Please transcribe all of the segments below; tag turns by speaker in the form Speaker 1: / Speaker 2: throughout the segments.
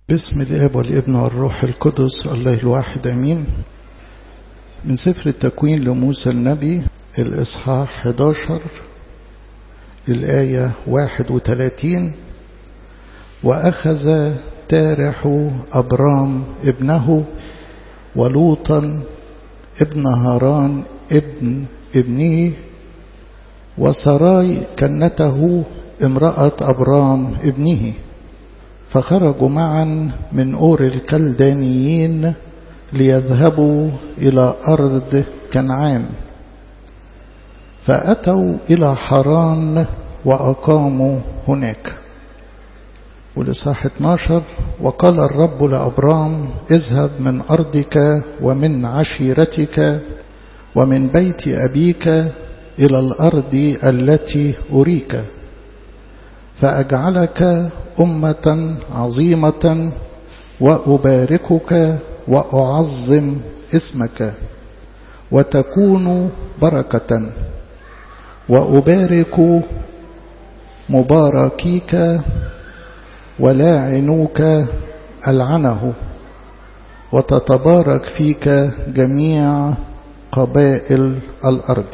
Speaker 1: باسم الاب والابن والروح القدس الله الواحد امين من سفر التكوين لموسى النبي الاصحاح 11 الايه 31 واخذ تارح ابرام ابنه ولوطا ابن هاران ابن ابنه وسراي كنته امرأة أبرام ابنه فخرجوا معا من أور الكلدانيين ليذهبوا إلى أرض كنعان فأتوا إلى حران وأقاموا هناك ولصاح 12 وقال الرب لأبرام اذهب من أرضك ومن عشيرتك ومن بيت أبيك إلى الأرض التي أريك فأجعلك أمة عظيمة وأباركك وأعظم اسمك وتكون بركة وأبارك مباركيك ولاعنوك ألعنه وتتبارك فيك جميع قبائل الأرض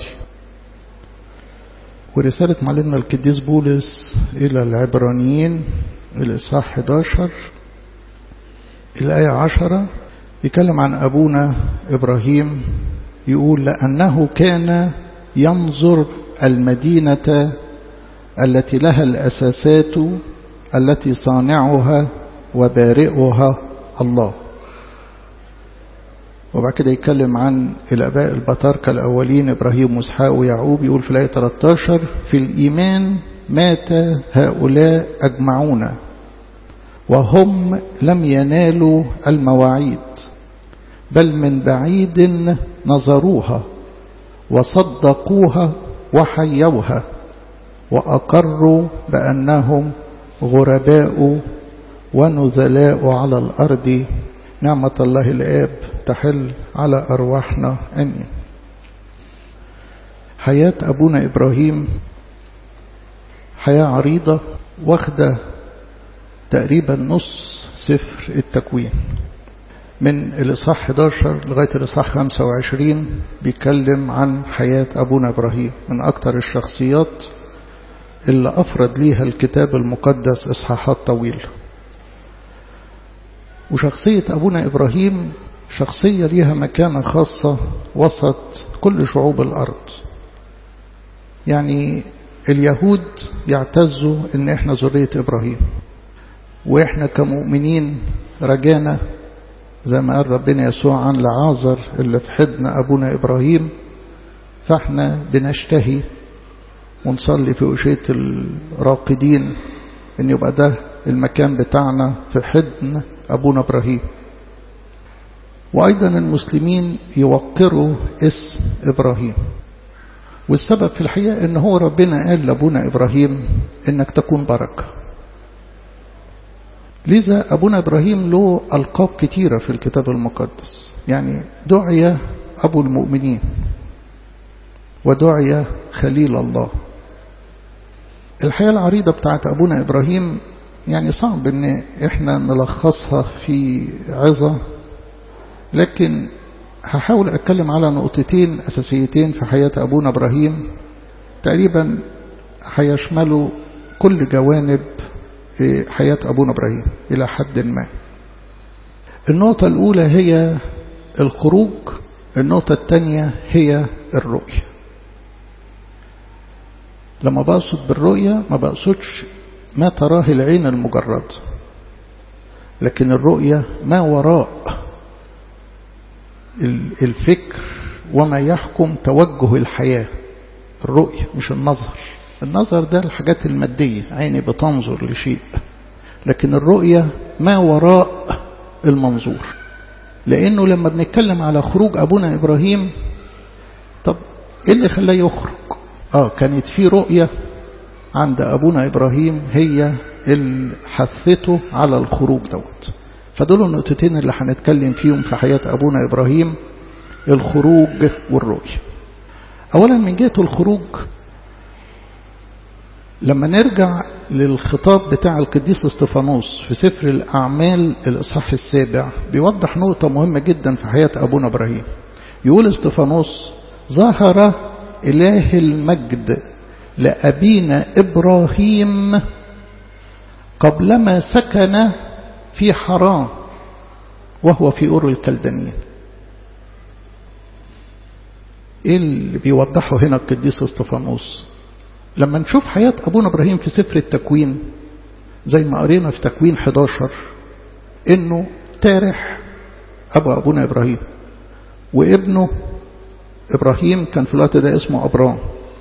Speaker 1: ورسالة معلمنا القديس بولس إلى العبرانيين الإصحاح 11 الآية 10 يتكلم عن أبونا إبراهيم يقول لأنه كان ينظر المدينة التي لها الأساسات التي صانعها وبارئها الله وبعد كده يتكلم عن الآباء البطاركة الأولين إبراهيم وإسحاق ويعقوب يقول في الآية 13 في الإيمان مات هؤلاء أجمعون وهم لم ينالوا المواعيد بل من بعيد نظروها وصدقوها وحيوها وأقروا بأنهم غرباء ونزلاء على الأرض نعمة الله الآب تحل على أرواحنا أمين حياة أبونا إبراهيم حياة عريضة واخدة تقريبا نص سفر التكوين من الإصحاح 11 لغاية الإصحاح 25 بيتكلم عن حياة أبونا إبراهيم من أكثر الشخصيات اللي أفرد ليها الكتاب المقدس إصحاحات طويلة وشخصية أبونا إبراهيم شخصية ليها مكانة خاصة وسط كل شعوب الأرض يعني اليهود يعتزوا ان احنا ذرية ابراهيم واحنا كمؤمنين رجانا زي ما قال ربنا يسوع عن لعازر اللي في حضن ابونا ابراهيم فاحنا بنشتهي ونصلي في أشية الراقدين ان يبقى ده المكان بتاعنا في حضن أبونا إبراهيم وأيضا المسلمين يوقروا اسم إبراهيم والسبب في الحقيقة ان هو ربنا قال لأبونا إبراهيم انك تكون بركة لذا أبونا إبراهيم له ألقاب كتيرة في الكتاب المقدس يعني دعي أبو المؤمنين ودعي خليل الله الحياة العريضة بتاعت أبونا إبراهيم يعني صعب ان احنا نلخصها في عظة لكن هحاول اتكلم على نقطتين اساسيتين في حياة ابونا ابراهيم تقريبا هيشملوا كل جوانب حياة ابونا ابراهيم الى حد ما النقطة الاولى هي الخروج النقطة الثانية هي الرؤية لما بقصد بالرؤية ما بقصدش ما تراه العين المجرد لكن الرؤية ما وراء الفكر وما يحكم توجه الحياة الرؤية مش النظر النظر ده الحاجات المادية عيني بتنظر لشيء لكن الرؤية ما وراء المنظور لأنه لما بنتكلم على خروج أبونا إبراهيم طب إيه اللي خلاه يخرج آه كانت في رؤية عند أبونا إبراهيم هي اللي حثته على الخروج دوت فدول النقطتين اللي هنتكلم فيهم في حياة أبونا إبراهيم الخروج والرؤية أولا من جهة الخروج لما نرجع للخطاب بتاع القديس استفانوس في سفر الأعمال الإصحاح السابع بيوضح نقطة مهمة جدا في حياة أبونا إبراهيم يقول استفانوس ظهر إله المجد لأبينا إبراهيم قبلما سكن في حرام وهو في أور الكلدانيين ايه اللي بيوضحه هنا القديس استفانوس لما نشوف حياة أبونا إبراهيم في سفر التكوين زي ما قرينا في تكوين 11 إنه تارح أبو أبونا إبراهيم وابنه إبراهيم كان في الوقت ده اسمه أبرام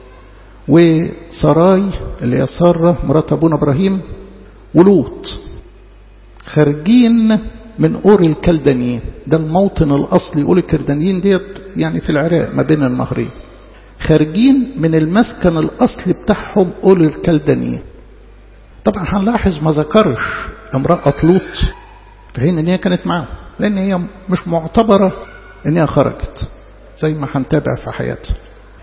Speaker 1: وسراي اللي هي سارة مرات أبونا إبراهيم ولوط خارجين من أور الكلدانيين ده الموطن الأصلي أور الكلدانيين ديت يعني في العراق ما بين النهرين خارجين من المسكن الأصلي بتاعهم أور الكلدانيين طبعا هنلاحظ ما ذكرش امرأة لوط في حين ان هي كانت معاهم لان هي مش معتبرة ان هي خرجت زي ما هنتابع في حياتها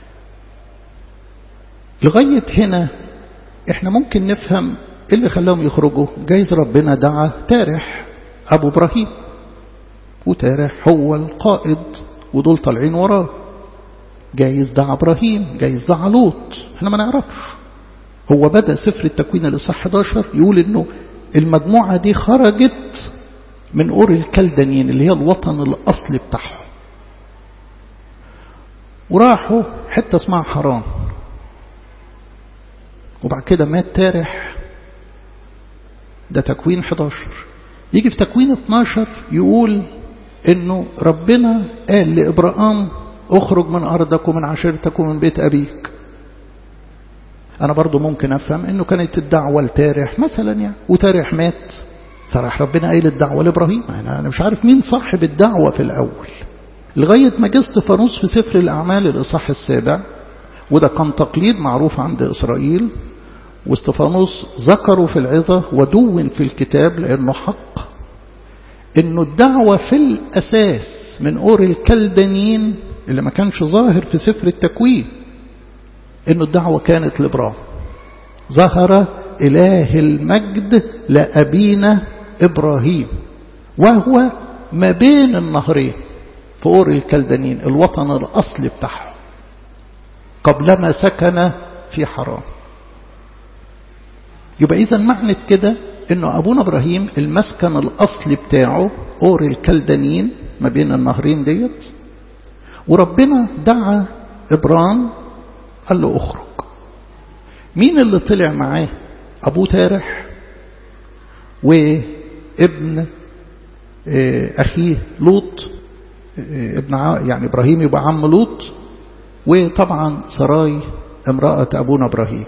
Speaker 1: لغاية هنا احنا ممكن نفهم ايه اللي خلاهم يخرجوا جايز ربنا دعا تارح ابو ابراهيم وتارح هو القائد ودول طالعين وراه جايز دعا ابراهيم جايز دعا لوط احنا ما نعرفش هو بدأ سفر التكوين الإصحاح 11 يقول انه المجموعة دي خرجت من أور الكلدانيين اللي هي الوطن الأصلي بتاعهم وراحوا حتة اسمها حران وبعد كده مات تارح ده تكوين 11 يجي في تكوين 12 يقول انه ربنا قال لإبراهام اخرج من أرضك ومن عشيرتك ومن بيت أبيك أنا برضو ممكن أفهم أنه كانت الدعوة لتارح مثلا يعني وتارح مات فراح ربنا قايل الدعوة لإبراهيم أنا مش عارف مين صاحب الدعوة في الأول لغاية ما جه استفانوس في سفر الأعمال الإصحاح السابع وده كان تقليد معروف عند إسرائيل واستفانوس ذكروا في العظة ودون في الكتاب لأنه حق أنه الدعوة في الأساس من أور الكلدانيين اللي ما كانش ظاهر في سفر التكوين أنه الدعوة كانت لإبراهيم ظهر إله المجد لأبينا إبراهيم وهو ما بين النهرين في أور الكلدانين الوطن الأصلي بتاعهم قبلما سكن في حرام يبقى إذا معنى كده إنه أبونا إبراهيم المسكن الأصلي بتاعه أور الكلدانين ما بين النهرين ديت وربنا دعا إبرام قال له اخرج مين اللي طلع معاه أبوه تارح وابن أخيه لوط ابن يعني إبراهيم يبقى عم لوط وطبعا سراي امرأة أبونا إبراهيم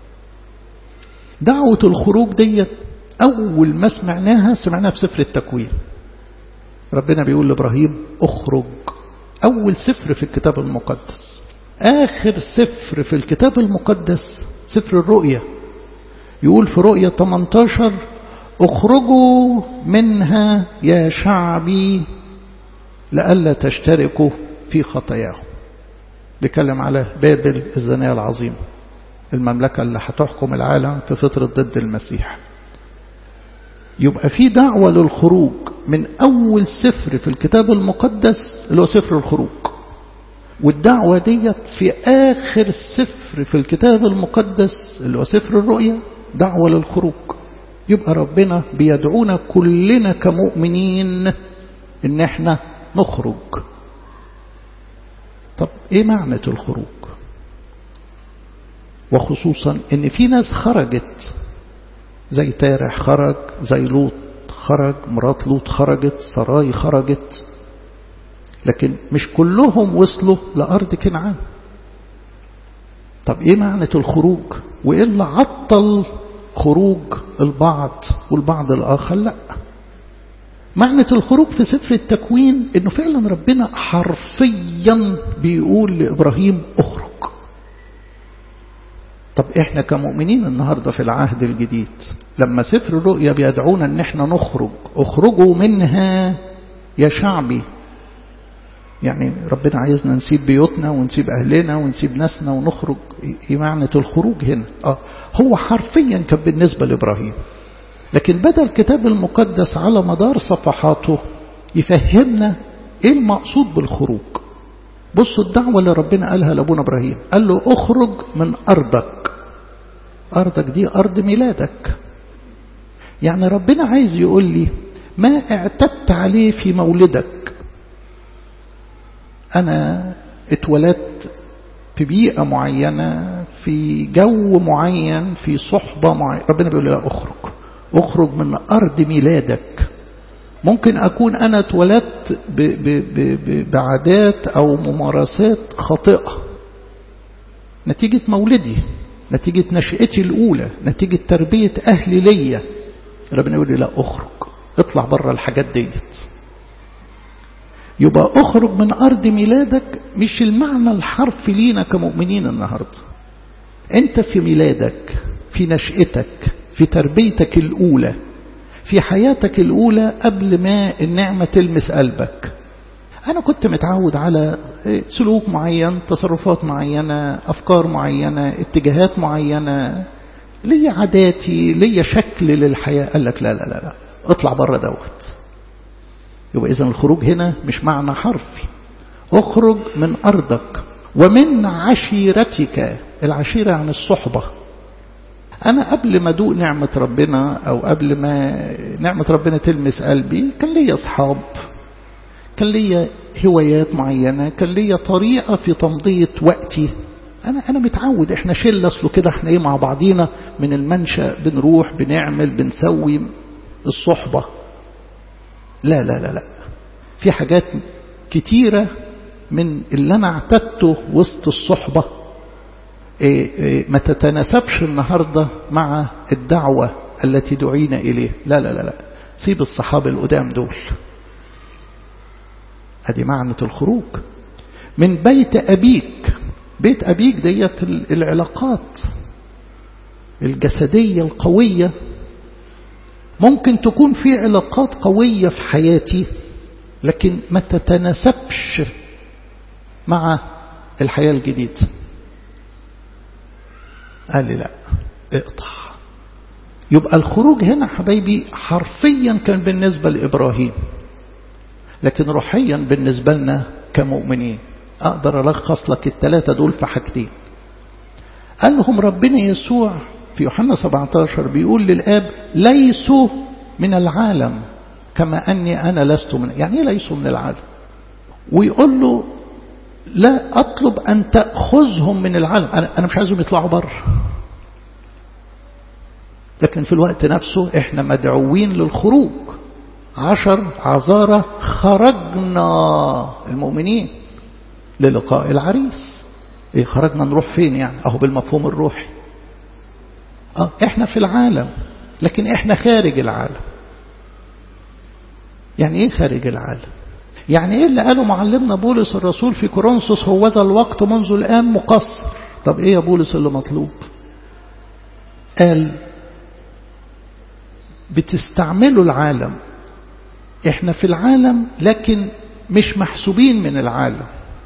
Speaker 1: دعوة الخروج ديت أول ما سمعناها سمعناها في سفر التكوين ربنا بيقول لإبراهيم اخرج أول سفر في الكتاب المقدس آخر سفر في الكتاب المقدس سفر الرؤيا يقول في رؤيا 18 اخرجوا منها يا شعبي لئلا تشتركوا في خطاياهم بيتكلم على بابل الزانية العظيمة المملكة اللي هتحكم العالم في فترة ضد المسيح يبقى في دعوة للخروج من أول سفر في الكتاب المقدس اللي هو سفر الخروج والدعوة ديت في آخر سفر في الكتاب المقدس اللي هو سفر الرؤيا دعوة للخروج يبقى ربنا بيدعونا كلنا كمؤمنين ان احنا نخرج طب ايه معنى الخروج وخصوصا ان في ناس خرجت زي تارح خرج زي لوط خرج مرات لوط خرجت سراي خرجت لكن مش كلهم وصلوا لأرض كنعان طب ايه معنى الخروج وايه اللي عطل خروج البعض والبعض الآخر لا معنى الخروج في سفر التكوين انه فعلا ربنا حرفيا بيقول لإبراهيم اخرج طب احنا كمؤمنين النهاردة في العهد الجديد لما سفر الرؤيا بيدعونا ان احنا نخرج اخرجوا منها يا شعبي يعني ربنا عايزنا نسيب بيوتنا ونسيب أهلنا ونسيب ناسنا ونخرج إيه معنى الخروج هنا آه هو حرفيا كان بالنسبة لإبراهيم لكن بدأ الكتاب المقدس على مدار صفحاته يفهمنا ايه المقصود بالخروج بصوا الدعوة اللي ربنا قالها لأبونا إبراهيم قال له اخرج من أرضك أرضك دي أرض ميلادك يعني ربنا عايز يقول لي ما اعتدت عليه في مولدك أنا اتولدت في بيئة معينة في جو معين في صحبة معينة ربنا بيقول لي لا اخرج اخرج من أرض ميلادك ممكن أكون أنا اتولدت بعادات أو ممارسات خاطئة نتيجة مولدي نتيجة نشأتي الأولى نتيجة تربية أهلي ليا ربنا يقول لي لا أخرج اطلع بره الحاجات ديت يبقى اخرج من أرض ميلادك مش المعنى الحرفي لينا كمؤمنين النهاردة انت في ميلادك في نشأتك في تربيتك الأولى في حياتك الأولى قبل ما النعمة تلمس قلبك أنا كنت متعود على سلوك معين تصرفات معينة أفكار معينة اتجاهات معينة ليا عاداتي ليا شكل للحياة قال لك لا لا لا, لا. اطلع بره دوت يبقى إذا الخروج هنا مش معنى حرفي اخرج من أرضك ومن عشيرتك العشيرة عن الصحبة أنا قبل ما أدوق نعمة ربنا أو قبل ما نعمة ربنا تلمس قلبي كان ليا أصحاب كان ليا هوايات معينة كان ليا طريقة في تمضية وقتي أنا أنا متعود إحنا شلة أصله كده إحنا إيه مع بعضينا من المنشأ بنروح بنعمل بنسوي الصحبة لا لا لا لا في حاجات كتيرة من اللي أنا اعتدته وسط الصحبة إيه إيه ما تتناسبش النهاردة مع الدعوة التي دعينا إليه لا لا لا لا سيب الصحابة القدام دول هذه معنى الخروج من بيت أبيك بيت أبيك ديت العلاقات الجسدية القوية ممكن تكون في علاقات قوية في حياتي لكن ما تتناسبش مع الحياة الجديدة قال لي لا اقطع يبقى الخروج هنا حبايبي حرفيا كان بالنسبة لإبراهيم لكن روحيا بالنسبة لنا كمؤمنين أقدر ألخص لك الثلاثة دول في حاجتين قال لهم ربنا يسوع في يوحنا 17 بيقول للآب ليسوا من العالم كما أني أنا لست من يعني إيه ليسوا من العالم ويقول له لا أطلب أن تأخذهم من العالم أنا, أنا مش عايزهم يطلعوا بره لكن في الوقت نفسه احنا مدعوين للخروج عشر عذارة خرجنا المؤمنين للقاء العريس ايه خرجنا نروح فين يعني اهو بالمفهوم الروحي اه احنا في العالم لكن احنا خارج العالم يعني ايه خارج العالم يعني ايه اللي قاله معلمنا بولس الرسول في كورنثوس هو ذا الوقت منذ الان مقصر طب ايه يا بولس اللي مطلوب قال بتستعملوا العالم احنا في العالم لكن مش محسوبين من العالم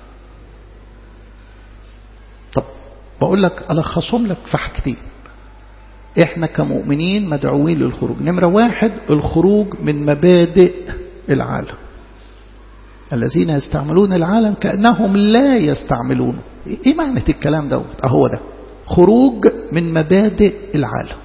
Speaker 1: طب بقول لك ألخصهم لك في حاجتين احنا كمؤمنين مدعوين للخروج نمرة واحد الخروج من مبادئ العالم الذين يستعملون العالم كأنهم لا يستعملونه ايه معنى الكلام دوت اهو ده خروج من مبادئ العالم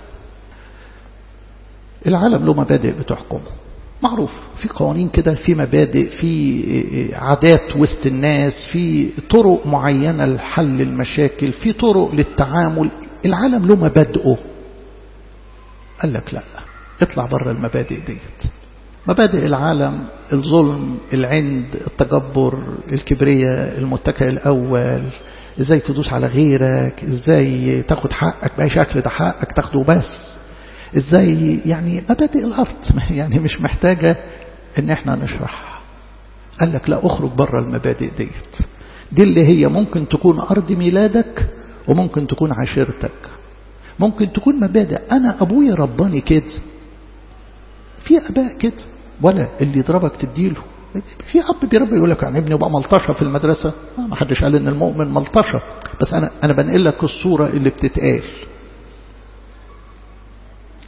Speaker 1: العالم له مبادئ بتحكمه معروف في قوانين كده في مبادئ في عادات وسط الناس في طرق معينة لحل المشاكل في طرق للتعامل العالم له مبادئه قال لك لا اطلع بره المبادئ ديت مبادئ العالم الظلم العند التجبر الكبرياء المتكئ الأول ازاي تدوس على غيرك ازاي تاخد حقك بأي شكل ده حقك تاخده بس ازاي يعني مبادئ الارض يعني مش محتاجة ان احنا نشرحها قال لك لا اخرج بره المبادئ ديت دي اللي هي ممكن تكون ارض ميلادك وممكن تكون عشيرتك ممكن تكون مبادئ انا ابويا رباني كده في اباء كده ولا اللي يضربك تديله في اب بيربي يقول لك يعني ابني يبقى ملطشه في المدرسه ما حدش قال ان المؤمن ملطشه بس انا انا بنقل لك الصوره اللي بتتقال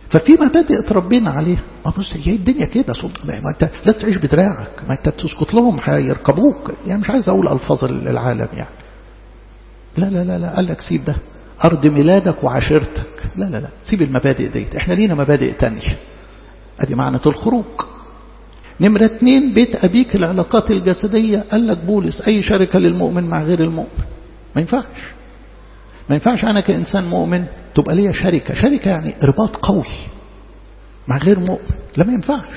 Speaker 1: ففي مبادئ اتربينا عليها ما بص هي الدنيا كده ما انت لا تعيش بدراعك ما انت بتسكت لهم هيركبوك يعني مش عايز اقول الفاظ العالم يعني لا لا لا لا قال لك سيب ده ارض ميلادك وعشيرتك لا لا لا سيب المبادئ ديت احنا لينا مبادئ تانية ادي معنى الخروج نمرة اتنين بيت أبيك العلاقات الجسدية قال لك بولس أي شركة للمؤمن مع غير المؤمن ما ينفعش ما ينفعش أنا كإنسان مؤمن تبقى ليا شركة شركة يعني رباط قوي مع غير مؤمن لا ما ينفعش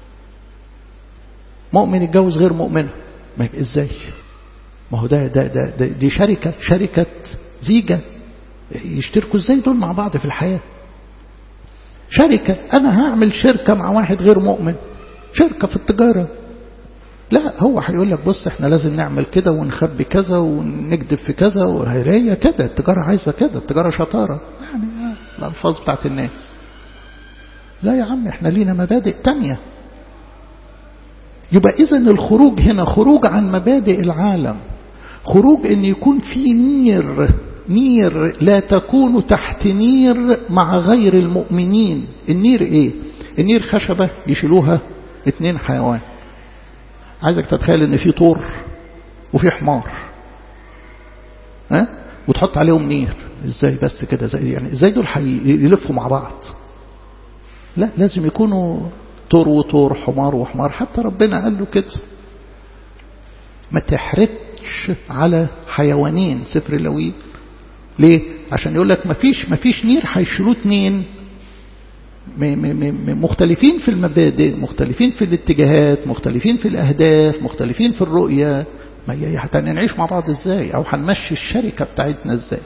Speaker 1: مؤمن يتجوز غير مؤمنة ما يبقى ازاي ما هو ده, ده, ده, ده دي شركة شركة زيجة يشتركوا ازاي دول مع بعض في الحياة شركة أنا هعمل شركة مع واحد غير مؤمن شركة في التجارة لا هو هيقول لك بص احنا لازم نعمل كده ونخبي كذا ونكذب في كذا وهي كده التجارة عايزة كده التجارة شطارة يعني الألفاظ بتاعت الناس لا يا عم احنا لينا مبادئ تانية يبقى إذا الخروج هنا خروج عن مبادئ العالم خروج ان يكون في نير نير لا تكون تحت نير مع غير المؤمنين النير ايه النير خشبة يشيلوها اتنين حيوان عايزك تتخيل ان في طور وفي حمار ها وتحط عليهم نير ازاي بس كده زي يعني ازاي دول هيلفوا مع بعض لا لازم يكونوا طور وطور حمار وحمار حتى ربنا قال له كده ما تحرقش على حيوانين سفر اللوين ليه عشان يقول لك ما فيش ما فيش نير هيشيلوه اتنين مختلفين في المبادئ مختلفين في الاتجاهات مختلفين في الأهداف مختلفين في الرؤية ما هي حتى نعيش مع بعض ازاي او هنمشي الشركة بتاعتنا ازاي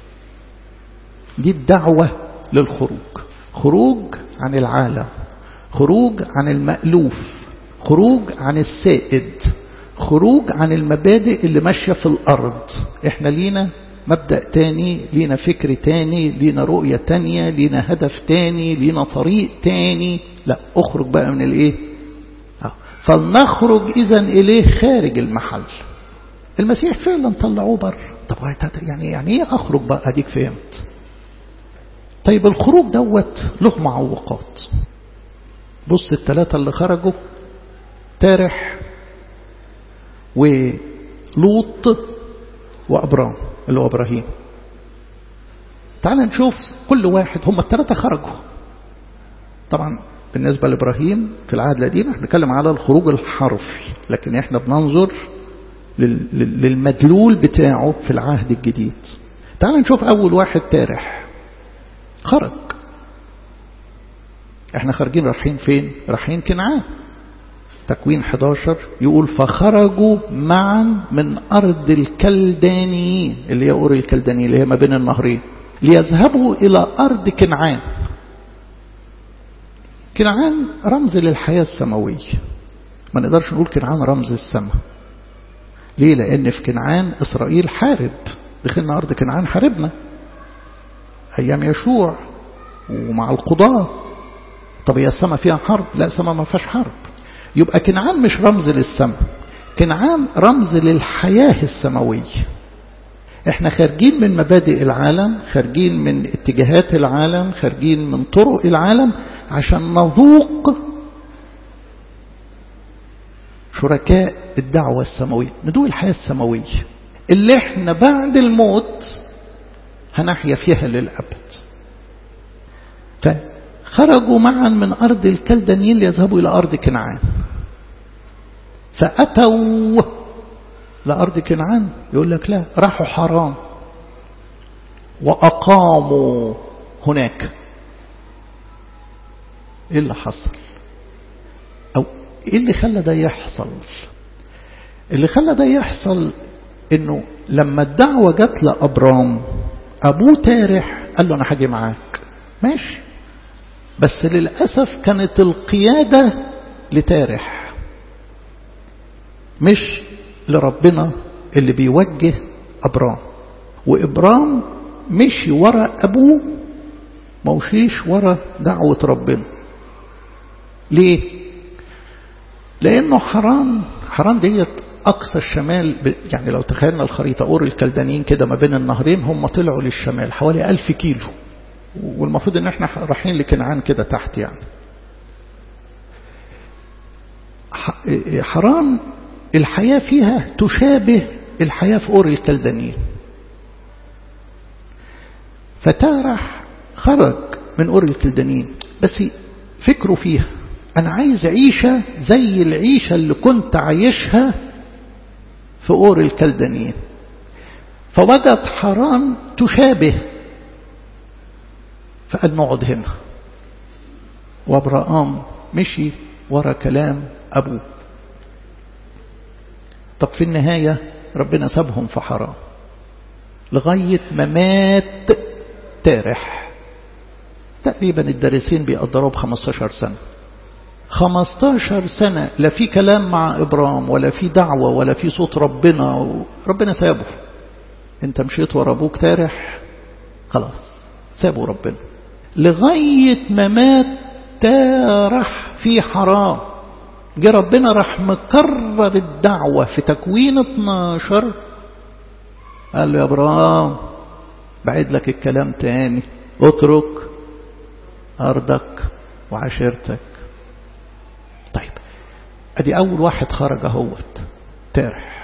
Speaker 1: دي الدعوة للخروج خروج عن العالم خروج عن المألوف خروج عن السائد خروج عن المبادئ اللي ماشية في الأرض احنا لينا مبدأ تاني لينا فكر تاني لينا رؤية تانية لينا هدف تاني لينا طريق تاني لا اخرج بقى من الايه فلنخرج اذا اليه خارج المحل المسيح فعلا طلعوه بره طب يعني يعني ايه اخرج بقى اديك فهمت طيب الخروج دوت له معوقات بص الثلاثة اللي خرجوا تارح ولوط وأبرام اللي هو إبراهيم تعال نشوف كل واحد هم الثلاثة خرجوا طبعا بالنسبة لإبراهيم في العهد القديم احنا بنتكلم على الخروج الحرفي لكن احنا بننظر للمدلول بتاعه في العهد الجديد تعال نشوف أول واحد تارح خرج احنا خارجين رايحين فين رايحين كنعان تكوين 11 يقول فخرجوا معا من أرض الكلدانيين اللي هي أور الكلدانيين اللي هي ما بين النهرين ليذهبوا إلى أرض كنعان كنعان رمز للحياة السماوية ما نقدرش نقول كنعان رمز السماء ليه لأن في كنعان إسرائيل حارب دخلنا أرض كنعان حاربنا أيام يشوع ومع القضاة طب هي السماء فيها حرب لا السماء ما فيهاش حرب يبقى كنعان مش رمز للسماء كنعان رمز للحياة السماوية احنا خارجين من مبادئ العالم خارجين من اتجاهات العالم خارجين من طرق العالم عشان نذوق شركاء الدعوة السماوية ندوق الحياة السماوية اللي احنا بعد الموت هنحيا فيها للأبد فخرجوا معا من أرض الكلدانيين ليذهبوا إلى أرض كنعان فأتوا لأرض كنعان يقول لك لا راحوا حرام وأقاموا هناك إيه اللي حصل أو إيه اللي خلى ده يحصل اللي خلى ده يحصل إنه لما الدعوة جت لأبرام أبوه تارح قال له أنا هاجي معاك ماشي بس للأسف كانت القيادة لتارح مش لربنا اللي بيوجه أبرام وإبرام مشي ورا أبوه موشيش ورا دعوة ربنا ليه لأنه حرام حرام ديت أقصى الشمال يعني لو تخيلنا الخريطة أور الكلدانيين كده ما بين النهرين هم طلعوا للشمال حوالي ألف كيلو والمفروض ان احنا رايحين لكنعان كده تحت يعني حرام الحياة فيها تشابه الحياة في أور الكلدانيين فتارح خرج من أور الكلدانيين بس فكره فيها أنا عايز عيشة زي العيشة اللي كنت عايشها في أور الكلدانيين فوجد حرام تشابه فقال نقعد هنا وابرام مشي ورا كلام أبوه طب في النهاية ربنا سابهم في حرام لغاية ما مات تارح تقريبا الدارسين بيقدروا ب 15 سنة 15 سنة لا في كلام مع إبرام ولا في دعوة ولا في صوت ربنا ربنا سابه انت مشيت ورا ابوك تارح خلاص سابوا ربنا لغاية ما مات تارح في حرام جه ربنا راح مكرر الدعوة في تكوين 12 قال له يا ابراهيم بعيد لك الكلام تاني اترك أرضك وعشيرتك طيب ادي اول واحد خرج اهوت تارح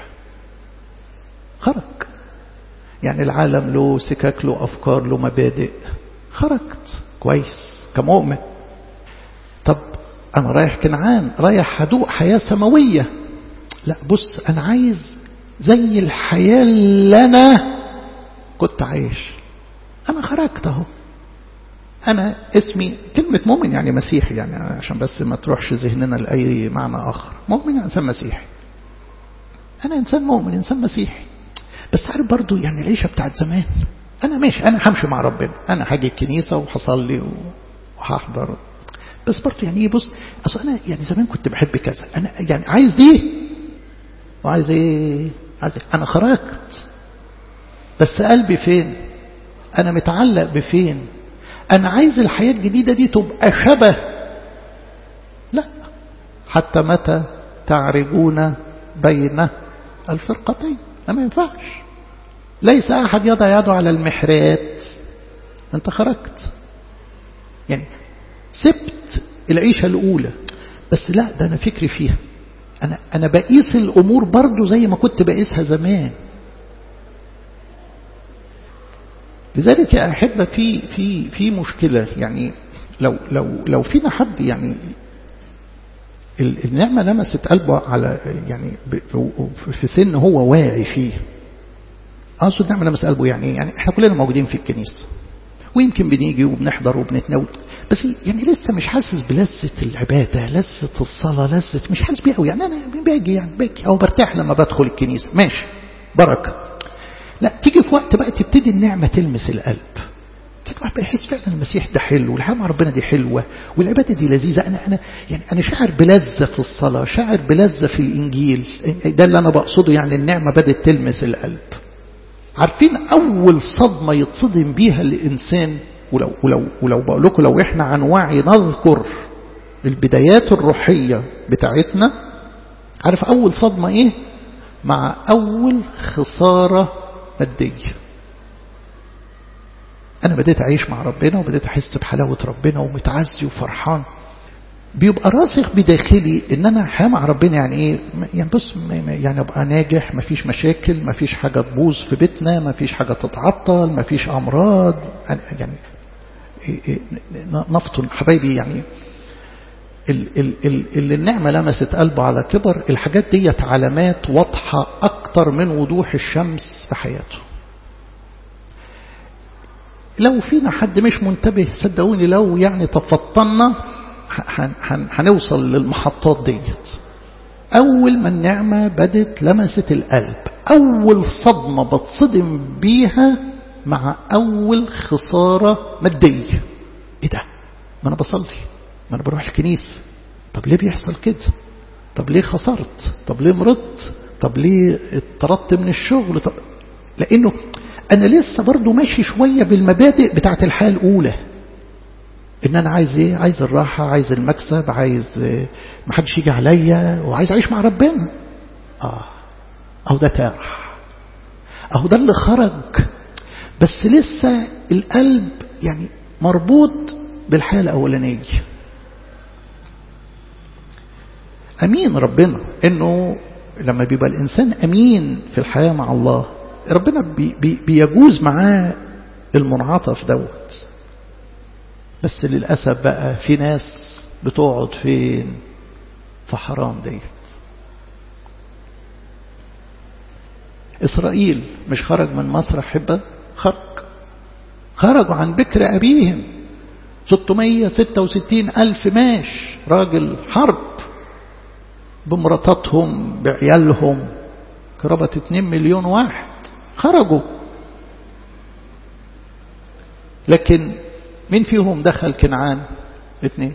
Speaker 1: خرج يعني العالم له سكك له افكار له مبادئ خرجت كويس كمؤمن طب انا رايح كنعان رايح هدوء حياة سماوية لا بص انا عايز زي الحياة اللي انا كنت عايش انا خرجت اهو أنا اسمي كلمة مؤمن يعني مسيحي يعني عشان بس ما تروحش ذهننا لأي معنى آخر مؤمن يعني إنسان مسيحي أنا إنسان مؤمن إنسان مسيحي بس عارف برضو يعني العيشة بتاعت زمان أنا ماشي أنا همشي مع ربنا أنا هاجي الكنيسة وهصلي وهحضر بس برضو يعني إيه بص أصل أنا يعني زمان كنت بحب كذا أنا يعني عايز دي وعايز إيه عايز إيه أنا خرجت بس قلبي فين أنا متعلق بفين أنا عايز الحياة الجديدة دي تبقى شبه لا حتى متى تعرجون بين الفرقتين ما ينفعش ليس أحد يضع يده على المحرات أنت خرجت يعني سبت العيشة الأولى بس لا ده أنا فكري فيها أنا, أنا بقيس الأمور برضو زي ما كنت بقيسها زمان لذلك يا أحبة في في في مشكلة يعني لو لو لو فينا حد يعني النعمة لمست قلبه على يعني في سن هو واعي فيه أقصد النعمة لمست قلبه يعني يعني احنا كلنا موجودين في الكنيسة ويمكن بنيجي وبنحضر وبنتناول بس يعني لسه مش حاسس بلذة العبادة لذة الصلاة لذة مش حاسس بيها قوي يعني أنا باجي يعني باجي أو برتاح لما بدخل الكنيسة ماشي بركة لا تيجي في وقت بقى تبتدي النعمة تلمس القلب تيجي واحد يحس فعلا المسيح ده حلو والحياة مع ربنا دي حلوة والعبادة دي لذيذة أنا أنا يعني أنا شاعر بلذة في الصلاة شاعر بلذة في الإنجيل ده اللي أنا بقصده يعني النعمة بدأت تلمس القلب عارفين أول صدمة يتصدم بيها الإنسان ولو ولو ولو بقول لكم لو إحنا عن وعي نذكر البدايات الروحية بتاعتنا عارف أول صدمة إيه؟ مع أول خسارة مادية أنا بديت أعيش مع ربنا وبديت أحس بحلاوة ربنا ومتعزي وفرحان بيبقى راسخ بداخلي ان انا حياه مع ربنا يعني ايه يعني بص يعني ابقى ناجح مفيش مشاكل مفيش حاجه تبوظ في بيتنا مفيش حاجه تتعطل مفيش امراض يعني نفطن حبايبي يعني اللي النعمة لمست قلبه على كبر الحاجات ديت علامات واضحة أكتر من وضوح الشمس في حياته لو فينا حد مش منتبه صدقوني لو يعني تفطنا هنوصل للمحطات ديت أول ما النعمة بدت لمست القلب أول صدمة بتصدم بيها مع أول خسارة مادية إيه ده ما أنا بصلي ما أنا بروح الكنيسة طب ليه بيحصل كده طب ليه خسرت طب ليه مرضت طب ليه اتطردت من الشغل طب لأنه أنا لسه برضو ماشي شوية بالمبادئ بتاعت الحياة الأولى ان انا عايز ايه عايز الراحة عايز المكسب عايز ما حدش يجي عليا وعايز اعيش مع ربنا اه اهو ده تارح اهو ده اللي خرج بس لسه القلب يعني مربوط بالحياة الأولانية أمين ربنا إنه لما بيبقى الإنسان أمين في الحياة مع الله ربنا بي بي بيجوز معاه المنعطف دوت بس للأسف بقى في ناس بتقعد فين في حرام ديت إسرائيل مش خرج من مصر حبة خرج خرجوا عن بكر أبيهم 666 ألف ماش راجل حرب بمراتاتهم بعيالهم قرابة 2 مليون واحد خرجوا لكن مين فيهم دخل كنعان اثنين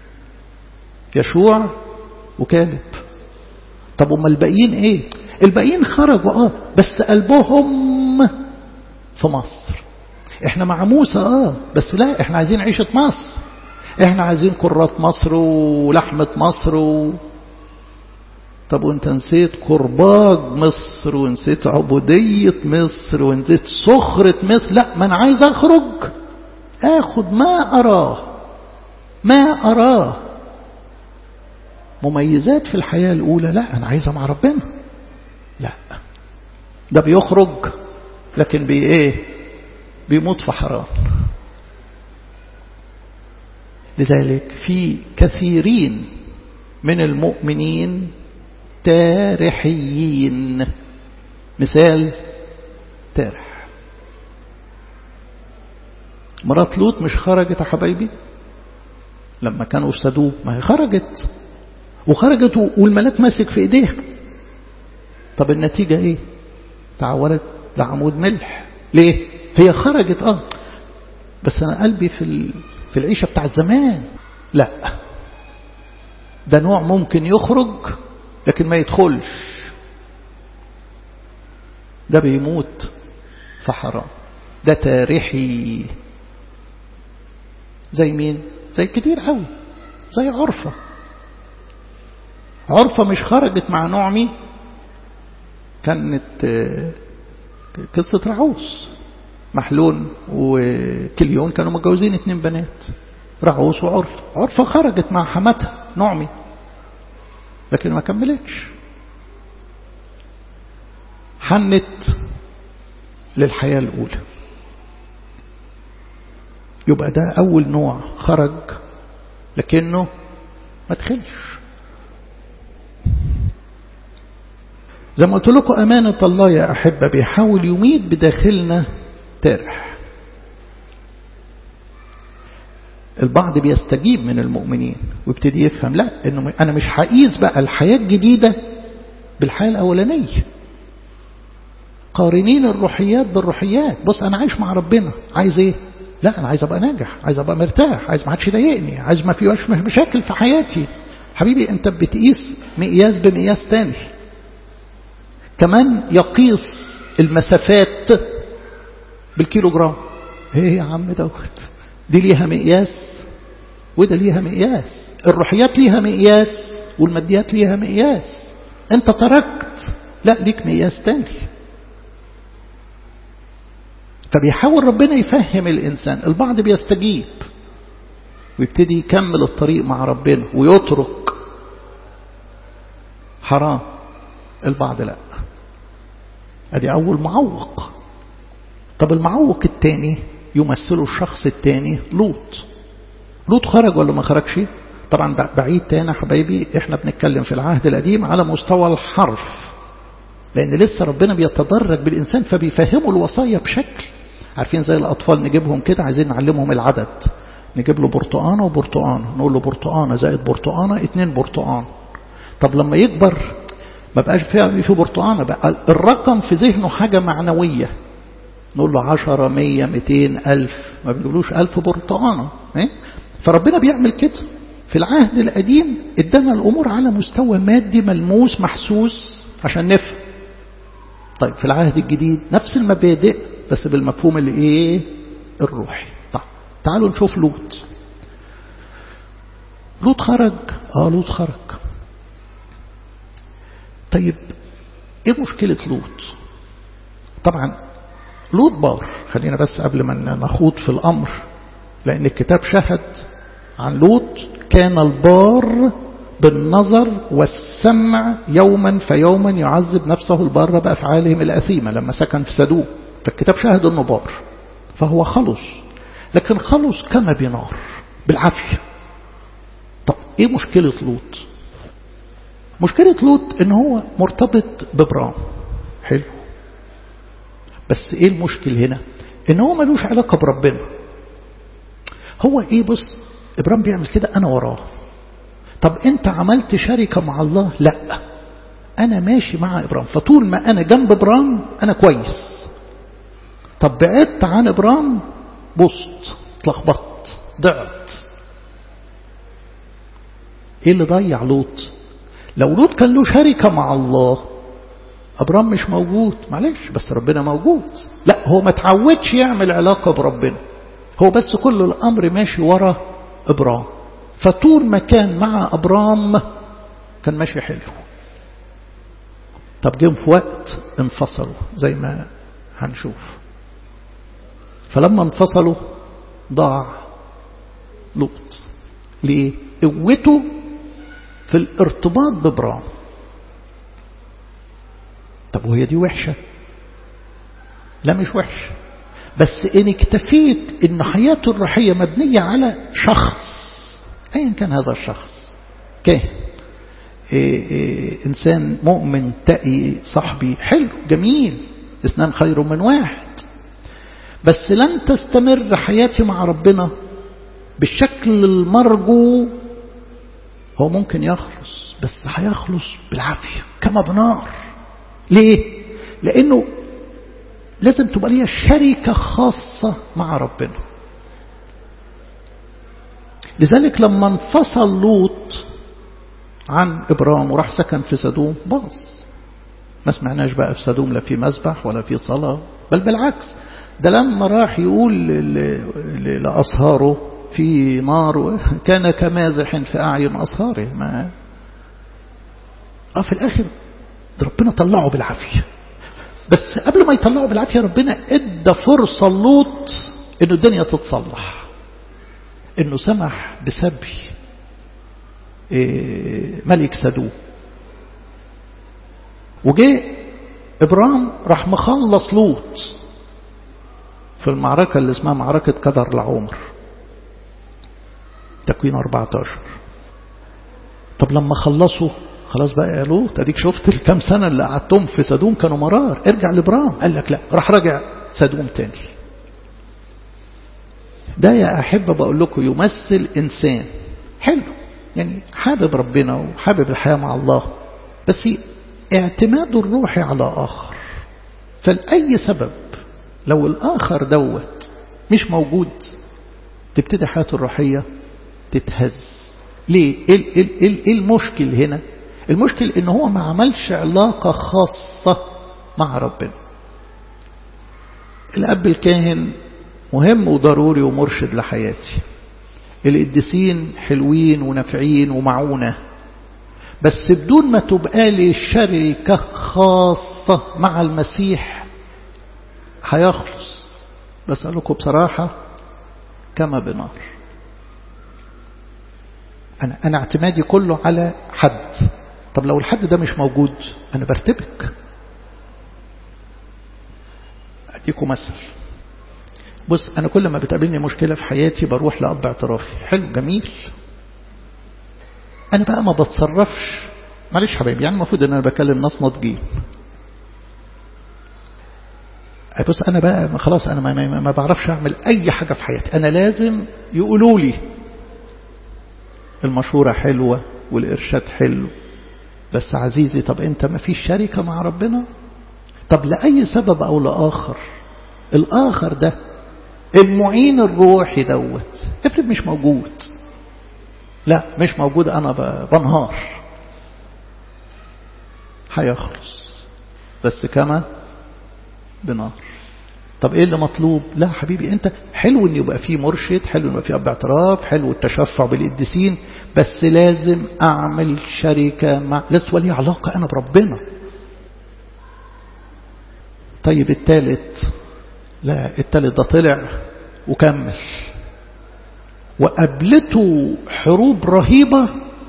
Speaker 1: يشوع وكالب طب وما الباقيين ايه الباقيين خرجوا اه بس قلبهم في مصر احنا مع موسى اه بس لا احنا عايزين عيشة مصر احنا عايزين كرات مصر ولحمة مصر و... طب وانت نسيت كرباج مصر ونسيت عبودية مصر ونسيت سخرة مصر لا ما انا عايز اخرج اخد ما اراه ما اراه مميزات في الحياة الاولى لا انا عايزها مع ربنا لا ده بيخرج لكن بي ايه بيموت في حرام لذلك في كثيرين من المؤمنين تارحيين مثال تارح مرات لوط مش خرجت يا حبايبي لما كانوا افسدوه ما هي خرجت وخرجت والملاك ماسك في ايديها طب النتيجة ايه تعولت لعمود ملح ليه هي خرجت اه بس انا قلبي في في العيشة بتاعت زمان لا ده نوع ممكن يخرج لكن ما يدخلش ده بيموت في حرام ده تاريخي زي مين زي كتير قوي زي عرفة عرفة مش خرجت مع نعمي كانت قصة رعوس محلون وكليون كانوا متجوزين اتنين بنات رعوس وعرفة عرفة خرجت مع حماتها نعمي لكن ما كملتش حنت للحياة الأولى يبقى ده أول نوع خرج لكنه ما دخلش زي ما قلت لكم أمانة الله يا أحبة بيحاول يميت بداخلنا تارح البعض بيستجيب من المؤمنين ويبتدي يفهم لا انه انا مش هقيس بقى الحياه الجديده بالحياه الاولانيه قارنين الروحيات بالروحيات بص انا عايش مع ربنا عايز ايه لا انا عايز ابقى ناجح عايز ابقى مرتاح عايز ما حدش يضايقني عايز ما فيش مشاكل في حياتي حبيبي انت بتقيس مقياس بمقياس تاني كمان يقيس المسافات بالكيلو جرام ايه يا عم دوت دي ليها مقياس وده ليها مقياس الروحيات ليها مقياس والماديات ليها مقياس انت تركت لا ليك مقياس تاني فبيحاول ربنا يفهم الإنسان البعض بيستجيب ويبتدي يكمل الطريق مع ربنا ويترك حرام البعض لا ادي أول معوق طب المعوق الثاني يمثله الشخص الثاني لوط لوط خرج ولا ما خرجش طبعا بعيد تاني حبايبي احنا بنتكلم في العهد القديم على مستوى الحرف لان لسه ربنا بيتدرج بالانسان فبيفهموا الوصايا بشكل عارفين زي الاطفال نجيبهم كده عايزين نعلمهم العدد نجيب له برتقانه وبرتقانه نقول له برتقانه زائد برتقانه اتنين برتقان طب لما يكبر ما بقاش فيها في برتقانه بقى الرقم في ذهنه حاجه معنويه نقول له عشرة مية ميتين ألف ما بنقولوش ألف برتقانة إيه؟ فربنا بيعمل كده في العهد القديم ادانا الأمور على مستوى مادي ملموس محسوس عشان نفهم طيب في العهد الجديد نفس المبادئ بس بالمفهوم اللي ايه الروحي طيب تعالوا نشوف لوط لوط خرج اه لوط خرج طيب ايه مشكلة لوط طبعا لوط بار خلينا بس قبل ما نخوض في الأمر لأن الكتاب شهد عن لوط كان البار بالنظر والسمع يوما فيوما يعذب نفسه البار بأفعالهم الأثيمة لما سكن في سدوم فالكتاب شهد أنه بار فهو خلص لكن خلص كما بنار بالعافية طب ايه مشكلة لوط مشكلة لوط ان هو مرتبط ببرام حلو بس ايه المشكل هنا ان هو ملوش علاقة بربنا هو ايه بص ابرام بيعمل كده انا وراه طب انت عملت شركة مع الله لا انا ماشي مع ابرام فطول ما انا جنب ابرام انا كويس طب بعدت عن ابرام بصت اتلخبطت ضعت ايه اللي ضيع لوط لو لوط كان له شركة مع الله ابرام مش موجود معلش بس ربنا موجود لا هو ما تعودش يعمل علاقة بربنا هو بس كل الامر ماشي ورا ابرام فطول ما كان مع ابرام كان ماشي حلو طب جم في وقت انفصلوا زي ما هنشوف فلما انفصلوا ضاع لوط ليه قوته في الارتباط ببرام طب وهي دي وحشة لا مش وحشة بس ان اكتفيت ان حياته الروحية مبنية على شخص ايا كان هذا الشخص كاهن إيه إيه انسان مؤمن تقي صاحبي حلو جميل اثنان خير من واحد بس لن تستمر حياتي مع ربنا بالشكل المرجو هو ممكن يخلص بس هيخلص بالعافية كما بنار ليه لانه لازم تبقى ليها شركة خاصة مع ربنا لذلك لما انفصل لوط عن إبرام وراح سكن في سدوم باظ ما سمعناش بقى في سدوم لا في مسبح ولا في صلاة بل بالعكس ده لما راح يقول لأصهاره في نار كان كمازح في أعين أصهاره ما آه في الآخر ربنا طلعه بالعافية بس قبل ما يطلعه بالعافية ربنا ادى فرصة لوط انه الدنيا تتصلح انه سمح بسبي ملك سدوم وجه ابرام راح مخلص لوط في المعركة اللي اسمها معركة قدر العمر تكوين 14 طب لما خلصوا خلاص بقى يا لوط اديك شفت الكام سنة اللي قعدتهم في سدوم كانوا مرار ارجع لابرام قال لك لا راح راجع سدوم تاني ده يا أحبة بقول لكم يمثل إنسان حلو يعني حابب ربنا وحابب الحياة مع الله بس اعتماده الروحي على آخر فلأي سبب لو الآخر دوت مش موجود تبتدي حياته الروحية تتهز ليه ايه, إيه, إيه, إيه المشكل هنا المشكل ان هو ما عملش علاقة خاصة مع ربنا الأب الكاهن مهم وضروري ومرشد لحياتي القديسين حلوين ونافعين ومعونة بس بدون ما تبقى لي شركة خاصة مع المسيح هيخلص بس لكم بصراحة كما بنار أنا, أنا اعتمادي كله على حد طب لو الحد ده مش موجود أنا برتبك أديكم مثل بص أنا كل ما بتقابلني مشكلة في حياتي بروح لأب اعترافي حلو جميل أنا بقى ما بتصرفش معلش حبايبي يعني المفروض أن أنا بكلم ناس ناضجين بص أنا بقى خلاص أنا ما, ما, ما بعرفش أعمل أي حاجة في حياتي أنا لازم يقولوا لي المشورة حلوة والإرشاد حلو بس عزيزي طب أنت ما فيش شركة مع ربنا طب لأي سبب أو لآخر الآخر ده المعين الروحي دوت افرض مش موجود لا مش موجود أنا بنهار هيخلص بس كما بنار طب ايه اللي مطلوب لا حبيبي انت حلو ان يبقى فيه مرشد حلو ان يبقى فيه اب اعتراف حلو التشفع بالقديسين بس لازم اعمل شركة مع لازم تبقى لي علاقة انا بربنا طيب الثالث لا الثالث ده طلع وكمل وقابلته حروب رهيبة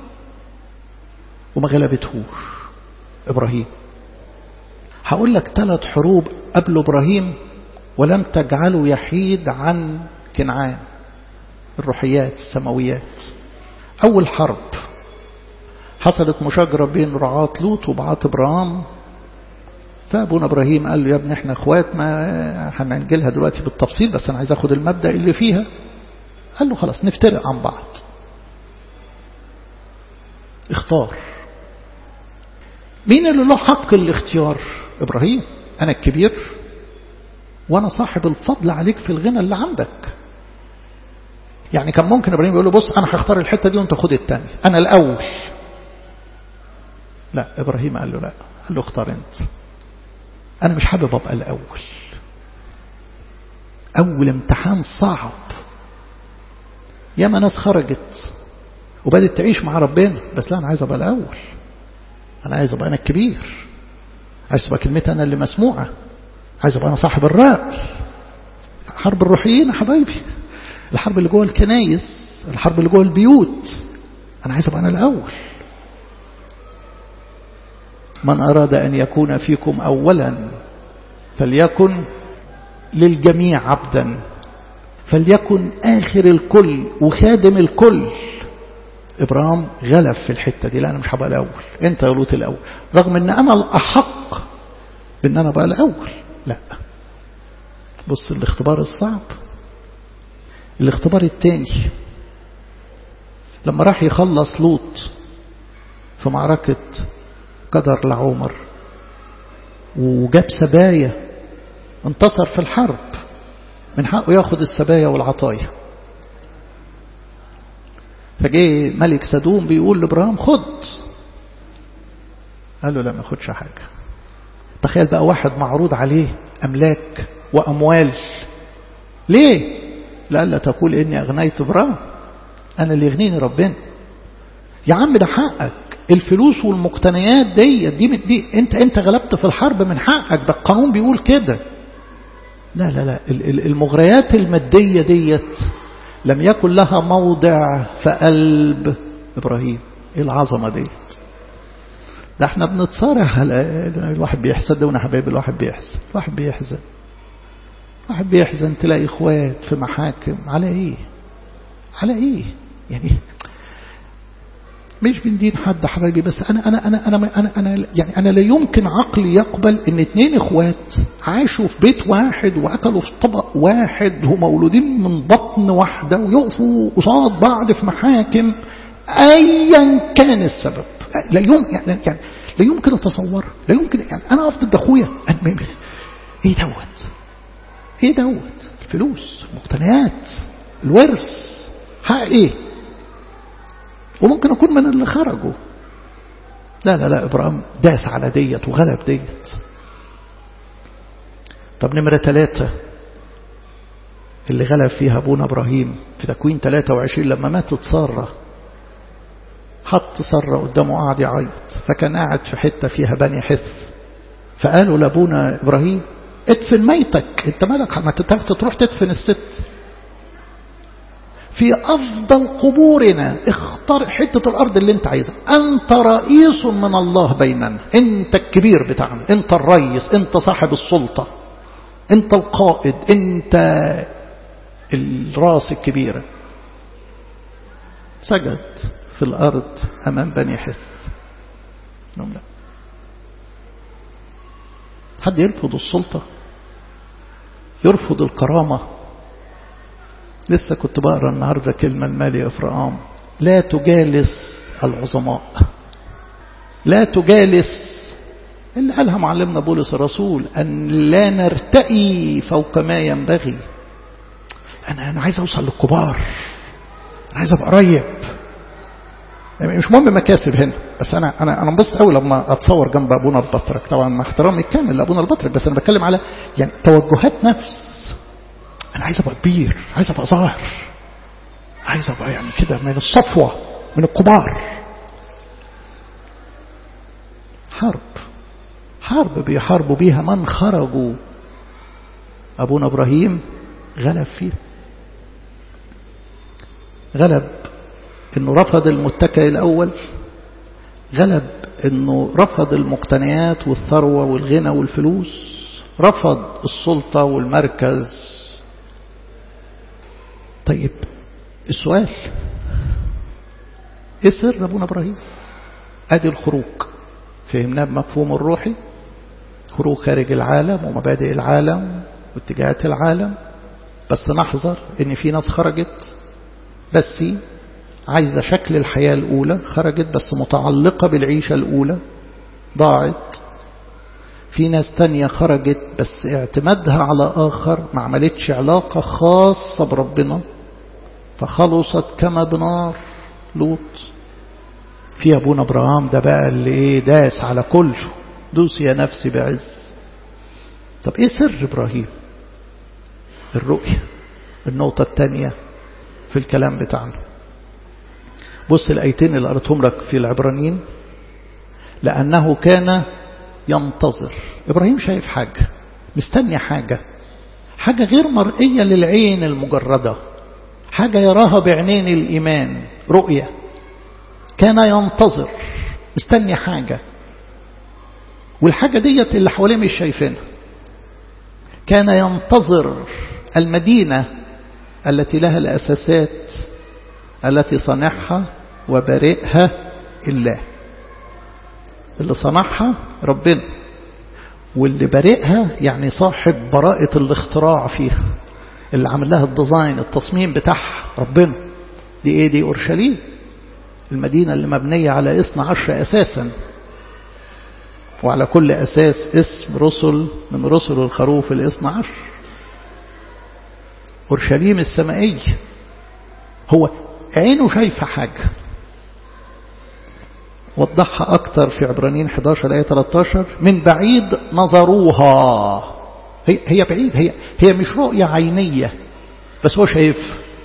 Speaker 1: وما غلبتهوش إبراهيم هقول لك ثلاث حروب قبل إبراهيم ولم تجعله يحيد عن كنعان الروحيات السماويات أول حرب حصلت مشاجرة بين رعاة لوط وبعاة إبراهيم فأبونا إبراهيم قال له يا ابني احنا اخوات ما هننجلها دلوقتي بالتفصيل بس أنا عايز أخد المبدأ اللي فيها قال له خلاص نفترق عن بعض اختار مين اللي له حق الاختيار إبراهيم أنا الكبير وأنا صاحب الفضل عليك في الغنى اللي عندك يعني كان ممكن إبراهيم يقول له بص أنا هختار الحتة دي وأنت خد التانية أنا الأول لا إبراهيم قال له لا قال له اختار أنت أنا مش حابب أبقى الأول أول امتحان صعب ياما ناس خرجت وبدت تعيش مع ربنا بس لا أنا عايز أبقى الأول أنا عايز أبقى أنا الكبير عايز أبقى كلمتي أنا اللي مسموعة عايز أبقى أنا صاحب الرأي حرب الروحيين يا حبايبي الحرب اللي جوه الكنايس الحرب اللي جوه البيوت أنا عايز أبقى أنا الأول من أراد أن يكون فيكم أولا فليكن للجميع عبدا فليكن آخر الكل وخادم الكل إبراهيم غلب في الحتة دي لا أنا مش هبقى الأول أنت يا لوط الأول رغم أن أنا الأحق بأن أنا بقى الأول لا بص الاختبار الصعب الاختبار الثاني لما راح يخلص لوط في معركة قدر لعمر وجاب سبايا انتصر في الحرب من حقه ياخد السبايا والعطايا فجه ملك سدوم بيقول لابراهيم خد قال له لا ما خدش حاجة تخيل بقى واحد معروض عليه أملاك وأموال ليه لا لا تقول إني أغنيت ابراهيم أنا اللي يغنيني ربنا يا عم ده حقك الفلوس والمقتنيات دي دي, دي انت انت غلبت في الحرب من حقك ده القانون بيقول كده لا لا لا المغريات المادية ديت لم يكن لها موضع في قلب إبراهيم ايه العظمة ديت ده احنا بنتصارع الواحد بيحزن ده وانا حبايب الواحد بيحزن الواحد بيحزن الواحد بيحزن تلاقي اخوات في محاكم على ايه على ايه يعني مش بندين حد حبايبي بس أنا أنا أنا أنا أنا, أنا يعني أنا لا يمكن عقلي يقبل إن اتنين إخوات عاشوا في بيت واحد وأكلوا في طبق واحد ومولودين من بطن واحدة ويقفوا قصاد بعض في محاكم أيا كان السبب لا يمكن يعني, يعني لا يمكن أتصور لا يمكن يعني أنا أقف ضد أخويا إيه دوت إيه دوت الفلوس مقتنيات الورث حق إيه وممكن أكون من اللي خرجوا لا لا لا إبراهيم داس على ديت وغلب ديت طب نمرة ثلاثة اللي غلب فيها أبونا إبراهيم في تكوين 23 لما ماتت سارة حط سارة قدامه قاعد يعيط فكان قاعد في حتة فيها بني حث فقالوا لأبونا إبراهيم ادفن ميتك انت مالك ما تروح تدفن الست في أفضل قبورنا اختار حتة الأرض اللي انت عايزها أنت رئيس من الله بيننا أنت الكبير بتاعنا أنت الرئيس أنت صاحب السلطة أنت القائد أنت الراس الكبيرة سجد في الأرض أمام بني حث نعم لا حد يرفض السلطة يرفض الكرامة لسه كنت بقرا النهارده كلمة المالي إفرام لا تجالس العظماء لا تجالس اللي قالها معلمنا بولس الرسول أن لا نرتقي فوق ما ينبغي أنا أنا عايز أوصل للكبار أنا عايز أبقى قريب يعني مش مهم مكاسب هنا بس أنا أنا أنا انبسط قوي لما أتصور جنب أبونا البطرك طبعا مع احترامي الكامل لأبونا البطرك بس أنا بتكلم على يعني توجهات نفس أنا عايز أبقى كبير عايز أبقى ظاهر عايز أبقى يعني كده من الصفوة من الكبار حرب حرب بيحاربوا بيها من خرجوا أبونا إبراهيم غلب فيه غلب انه رفض المتكئ الاول غلب انه رفض المقتنيات والثروة والغنى والفلوس رفض السلطة والمركز طيب السؤال ايه سر ابونا ابراهيم ادي الخروج فهمناه بمفهوم الروحي خروج خارج العالم ومبادئ العالم واتجاهات العالم بس نحذر ان في ناس خرجت بس عايزة شكل الحياة الأولى خرجت بس متعلقة بالعيشة الأولى ضاعت في ناس تانية خرجت بس اعتمادها على آخر ما عملتش علاقة خاصة بربنا فخلصت كما بنار لوط في أبونا إبراهام ده بقى اللي إيه داس على كله دوس يا نفسي بعز طب إيه سر إبراهيم الرؤية النقطة الثانية في الكلام بتاعنا بص الآيتين اللي قرأتهم لك في العبرانيين لأنه كان ينتظر إبراهيم شايف حاجة مستني حاجة حاجة غير مرئية للعين المجردة حاجة يراها بعينين الإيمان رؤية كان ينتظر مستني حاجة والحاجة ديت اللي حواليه مش شايفينها كان ينتظر المدينة التي لها الأساسات التي صنعها وبارئها الله اللي صنعها ربنا واللي بارئها يعني صاحب براءة الاختراع فيها اللي عمل لها الديزاين التصميم بتاعها ربنا دي ايه دي اورشليم المدينة اللي مبنية على اثنى عشر اساسا وعلى كل اساس اسم رسل من رسل الخروف الاثنى عشر اورشليم السمائية هو عينه شايفة حاجة وضحها أكتر في عبرانيين 11 آية 13 من بعيد نظروها هي, هي بعيد هي, هي مش رؤية عينية بس هو شايف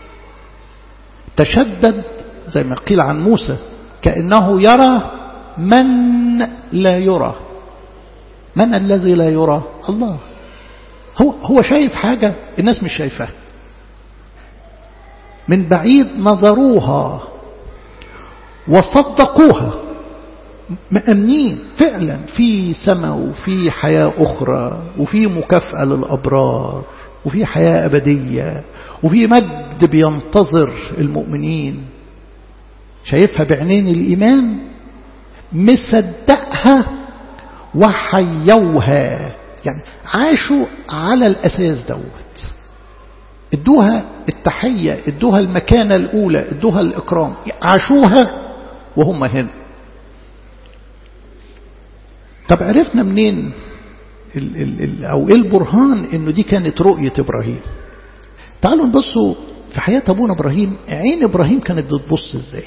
Speaker 1: تشدد زي ما قيل عن موسى كأنه يرى من لا يرى من الذي لا يرى الله هو هو شايف حاجة الناس مش شايفاها من بعيد نظروها وصدقوها مأمنين فعلا في سماء وفي حياة أخرى وفي مكافأة للأبرار وفي حياة أبدية وفي مجد بينتظر المؤمنين شايفها بعينين الإيمان مصدقها وحيوها يعني عاشوا على الأساس دوت ادوها التحية ادوها المكانة الأولى ادوها الإكرام عاشوها وهم هنا طب عرفنا منين ال ال ال أو إيه البرهان إنه دي كانت رؤية إبراهيم تعالوا نبصوا في حياة أبونا إبراهيم عين إبراهيم كانت بتبص إزاي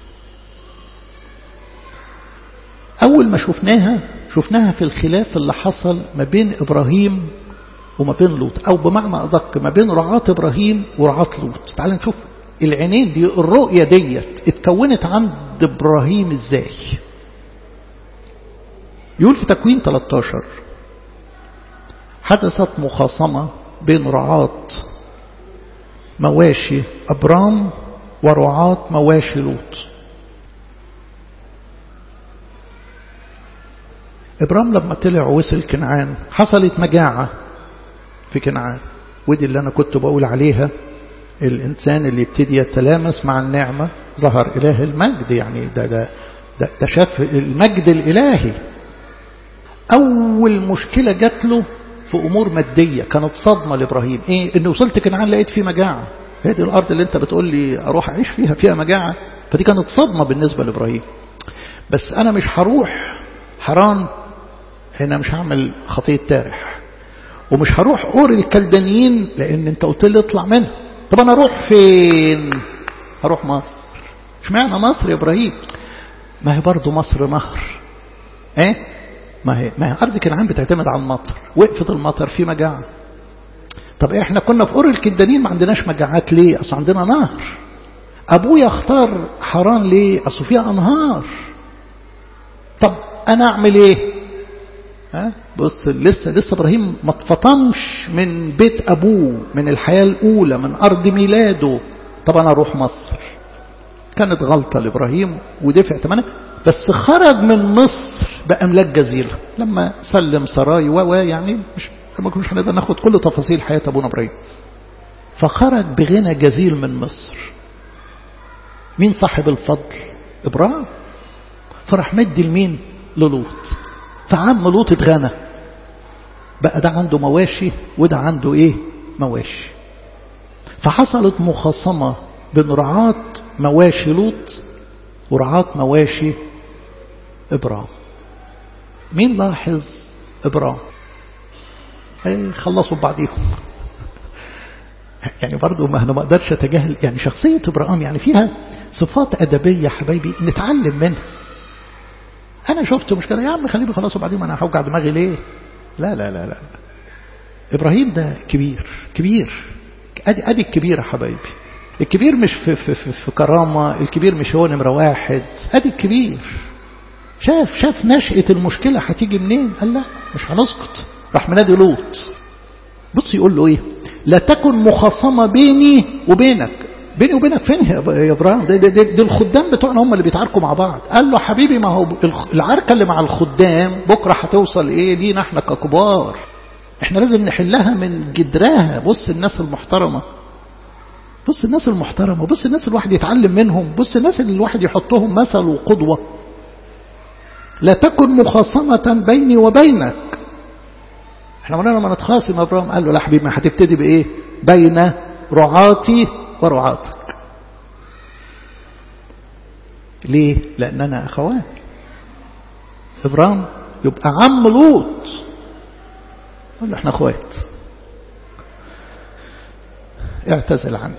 Speaker 1: أول ما شفناها شفناها في الخلاف اللي حصل ما بين إبراهيم وما بين لوط أو بمعنى أدق ما بين رعاة إبراهيم ورعاة لوط تعال نشوف العينين دي الرؤية ديت اتكونت عند إبراهيم إزاي يقول في تكوين 13 حدثت مخاصمة بين رعاة مواشي أبرام ورعاة مواشي لوط إبرام لما طلع وصل كنعان حصلت مجاعة في كنعان ودي اللي أنا كنت بقول عليها الإنسان اللي يبتدي يتلامس مع النعمة ظهر إله المجد يعني ده, ده, ده, ده شاف المجد الإلهي أول مشكلة جات له في أمور مادية كانت صدمة لإبراهيم إيه إن وصلت كنعان لقيت فيه مجاعة هذه الأرض اللي أنت بتقول لي أروح أعيش فيها فيها مجاعة فدي كانت صدمة بالنسبة لإبراهيم بس أنا مش هروح حران هنا مش هعمل خطية تارح ومش هروح أور الكلدانيين لأن أنت قلت لي اطلع منها طب أنا أروح فين هروح مصر مش معنى مصر يا إبراهيم ما هي برضو مصر نهر ايه ما هي ما هي أرض كنعان بتعتمد على المطر وقفت المطر في مجاعة طب احنا كنا في أور الكلدانيين ما عندناش مجاعات ليه أصل عندنا نهر أبويا اختار حران ليه أصل فيها أنهار طب أنا أعمل إيه ها بص لسه لسه ابراهيم ما اتفطمش من بيت ابوه من الحياه الاولى من ارض ميلاده طب أنا أروح مصر كانت غلطة لإبراهيم ودفع ثمنها بس خرج من مصر بأملاك جزيلة لما سلم سراي و يعني مش ما كناش هنقدر ناخد كل تفاصيل حياة أبونا إبراهيم فخرج بغنى جزيل من مصر مين صاحب الفضل إبراهيم فراح مدي لمين للوط فعم لوط اتغنى بقى ده عنده مواشي وده عنده ايه مواشي فحصلت مخاصمة بين رعاة مواشي لوط ورعاة مواشي إبرام مين لاحظ إبرام ايه خلصوا بعضيهم يعني برضو ما انا ما اقدرش اتجاهل يعني شخصية إبراهيم يعني فيها صفات أدبية يا حبايبي نتعلم منها أنا شفت مشكلة يا عم خليني خلاص وبعدين أنا هوجع دماغي ليه لا لا لا لا إبراهيم ده كبير كبير أدي أدي الكبير يا حبايبي الكبير مش في, في, في, في كرامة الكبير مش هو نمرة واحد أدي الكبير شاف شاف نشأة المشكلة هتيجي منين قال لا مش هنسكت راح منادي لوط بص يقول له ايه لا تكن مخاصمة بيني وبينك بيني وبينك فين يا ابراهيم دي, دي, دي, دي الخدام بتوعنا هم اللي بيتعاركوا مع بعض قال له حبيبي ما هو العركة اللي مع الخدام بكرة هتوصل ايه لينا احنا ككبار احنا لازم نحلها من جدرها بص الناس المحترمة بص الناس المحترمة بص الناس اللي الواحد يتعلم منهم بص الناس اللي الواحد يحطهم مثل وقدوة لا تكن مخاصمة بيني وبينك احنا قلنا لما نتخاصم ابراهيم قال له لا حبيبي ما هتبتدي بايه بين رعاتي ورعاتك ليه لاننا اخوان ابراهيم يبقى عم لوط قال له احنا اخوات اعتزل عني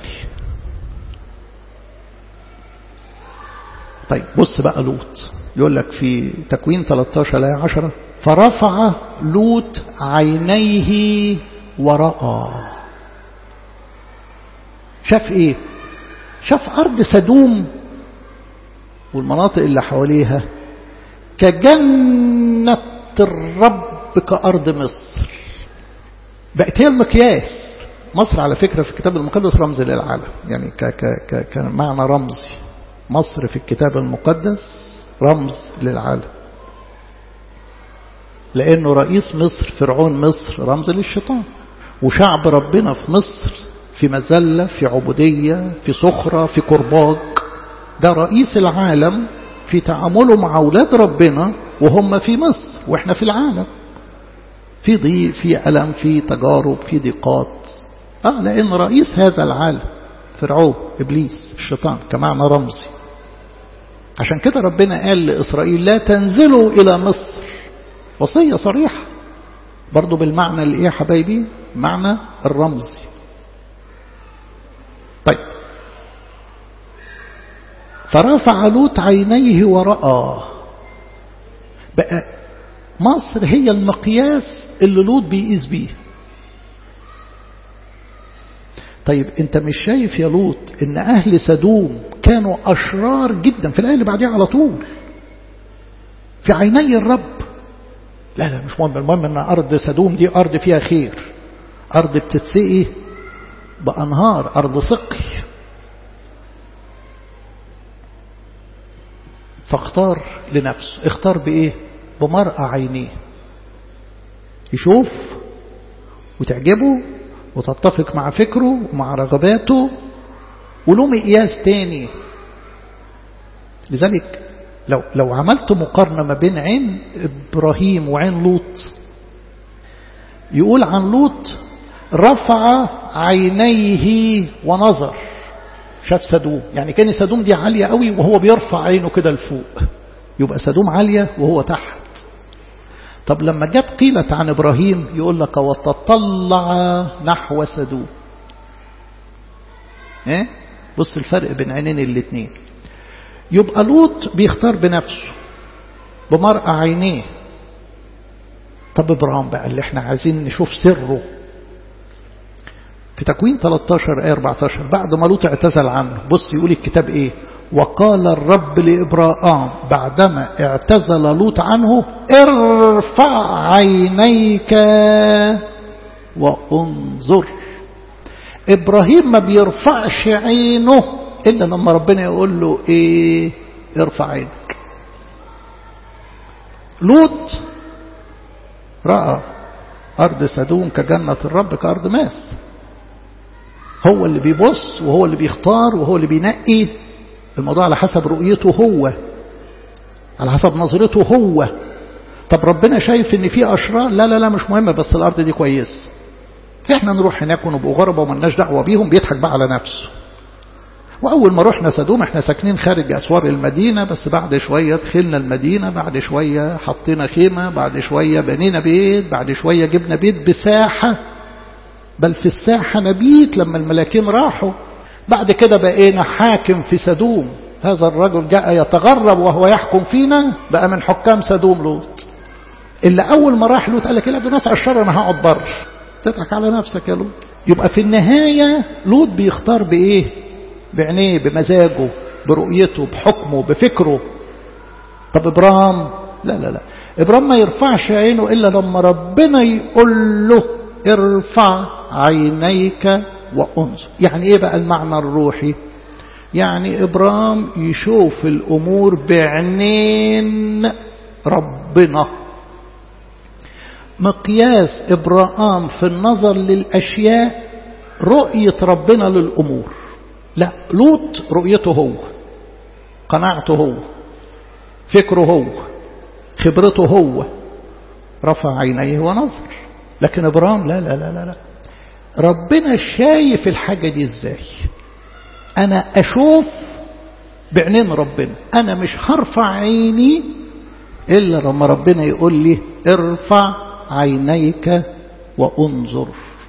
Speaker 1: طيب بص بقى لوط يقول لك في تكوين 13 لا 10 فرفع لوط عينيه ورأى شاف ايه شاف ارض سدوم والمناطق اللي حواليها كجنة الرب كأرض مصر بقت هي المقياس مصر على فكرة في الكتاب المقدس رمز للعالم يعني ك ك ك كمعنى رمزي مصر في الكتاب المقدس رمز للعالم لأنه رئيس مصر فرعون مصر رمز للشيطان وشعب ربنا في مصر في مذلة في عبودية في صخرة في كرباج ده رئيس العالم في تعامله مع أولاد ربنا وهم في مصر وإحنا في العالم في ضيق في ألم في تجارب في ضيقات آه لأن رئيس هذا العالم فرعون إبليس الشيطان كمعنى رمزي عشان كده ربنا قال لإسرائيل لا تنزلوا إلى مصر وصية صريحة برضو بالمعنى اللي ايه حبايبي معنى الرمزي طيب فرفع لوط عينيه ورأى بقى مصر هي المقياس اللي لوط بيقيس بيه طيب انت مش شايف يا لوط ان اهل سدوم كانوا اشرار جدا في الايه اللي بعديها على طول في عيني الرب لا لا مش مهم المهم ان ارض سدوم دي ارض فيها خير ارض بتتسقي بانهار ارض سقي فاختار لنفسه اختار بايه بمرأة عينيه يشوف وتعجبه وتتفق مع فكره ومع رغباته وله مقياس تاني لذلك لو لو عملت مقارنة ما بين عين إبراهيم وعين لوط يقول عن لوط رفع عينيه ونظر شاف سدوم يعني كان سدوم دي عالية قوي وهو بيرفع عينه كده لفوق يبقى سدوم عالية وهو تحت طب لما جت قيلت عن إبراهيم يقول لك وتطلع نحو سدوم ايه بص الفرق بين عينين الاثنين يبقى لوط بيختار بنفسه بمرأة عينيه طب إبراهيم بقى اللي احنا عايزين نشوف سره في تكوين 13 آية 14 بعد ما لوط اعتزل عنه بص يقول الكتاب ايه وقال الرب لإبراهام بعدما اعتزل لوط عنه ارفع عينيك وانظر إبراهيم ما بيرفعش عينه إلا لما ربنا يقول له إيه ارفع عينك لوط رأى أرض سدوم كجنة الرب كأرض ماس هو اللي بيبص وهو اللي بيختار وهو اللي بينقي الموضوع على حسب رؤيته هو على حسب نظرته هو طب ربنا شايف ان في اشرار لا لا لا مش مهم بس الارض دي كويس احنا نروح هناك ونبقوا غربة وملناش دعوة بيهم بيضحك بقى على نفسه وأول ما رحنا سدوم احنا ساكنين خارج أسوار المدينة بس بعد شوية دخلنا المدينة بعد شوية حطينا خيمة بعد شوية بنينا بيت بعد شوية جبنا بيت بساحة بل في الساحة نبيت لما الملاكين راحوا بعد كده بقينا حاكم في سدوم هذا الرجل جاء يتغرب وهو يحكم فينا بقى من حكام سدوم لوط اللي أول ما راح لوط قال لك لا دول ناس عشر أنا هقعد بره تضحك على نفسك يا لوط يبقى في النهاية لوط بيختار بإيه بعينيه بمزاجه برؤيته بحكمه بفكره طب إبرام لا لا لا إبرام ما يرفعش عينه إلا لما ربنا يقول له ارفع عينيك وانظر يعني ايه بقى المعنى الروحي يعني إبرام يشوف الأمور بعينين ربنا مقياس إبراهام في النظر للأشياء رؤية ربنا للأمور لا لوط رؤيته هو قناعته هو فكره هو خبرته هو رفع عينيه ونظر لكن إبراهيم لا لا لا لا لا ربنا شايف الحاجة دي ازاي أنا أشوف بعينين ربنا أنا مش هرفع عيني إلا لما ربنا يقول لي ارفع عينيك وانظر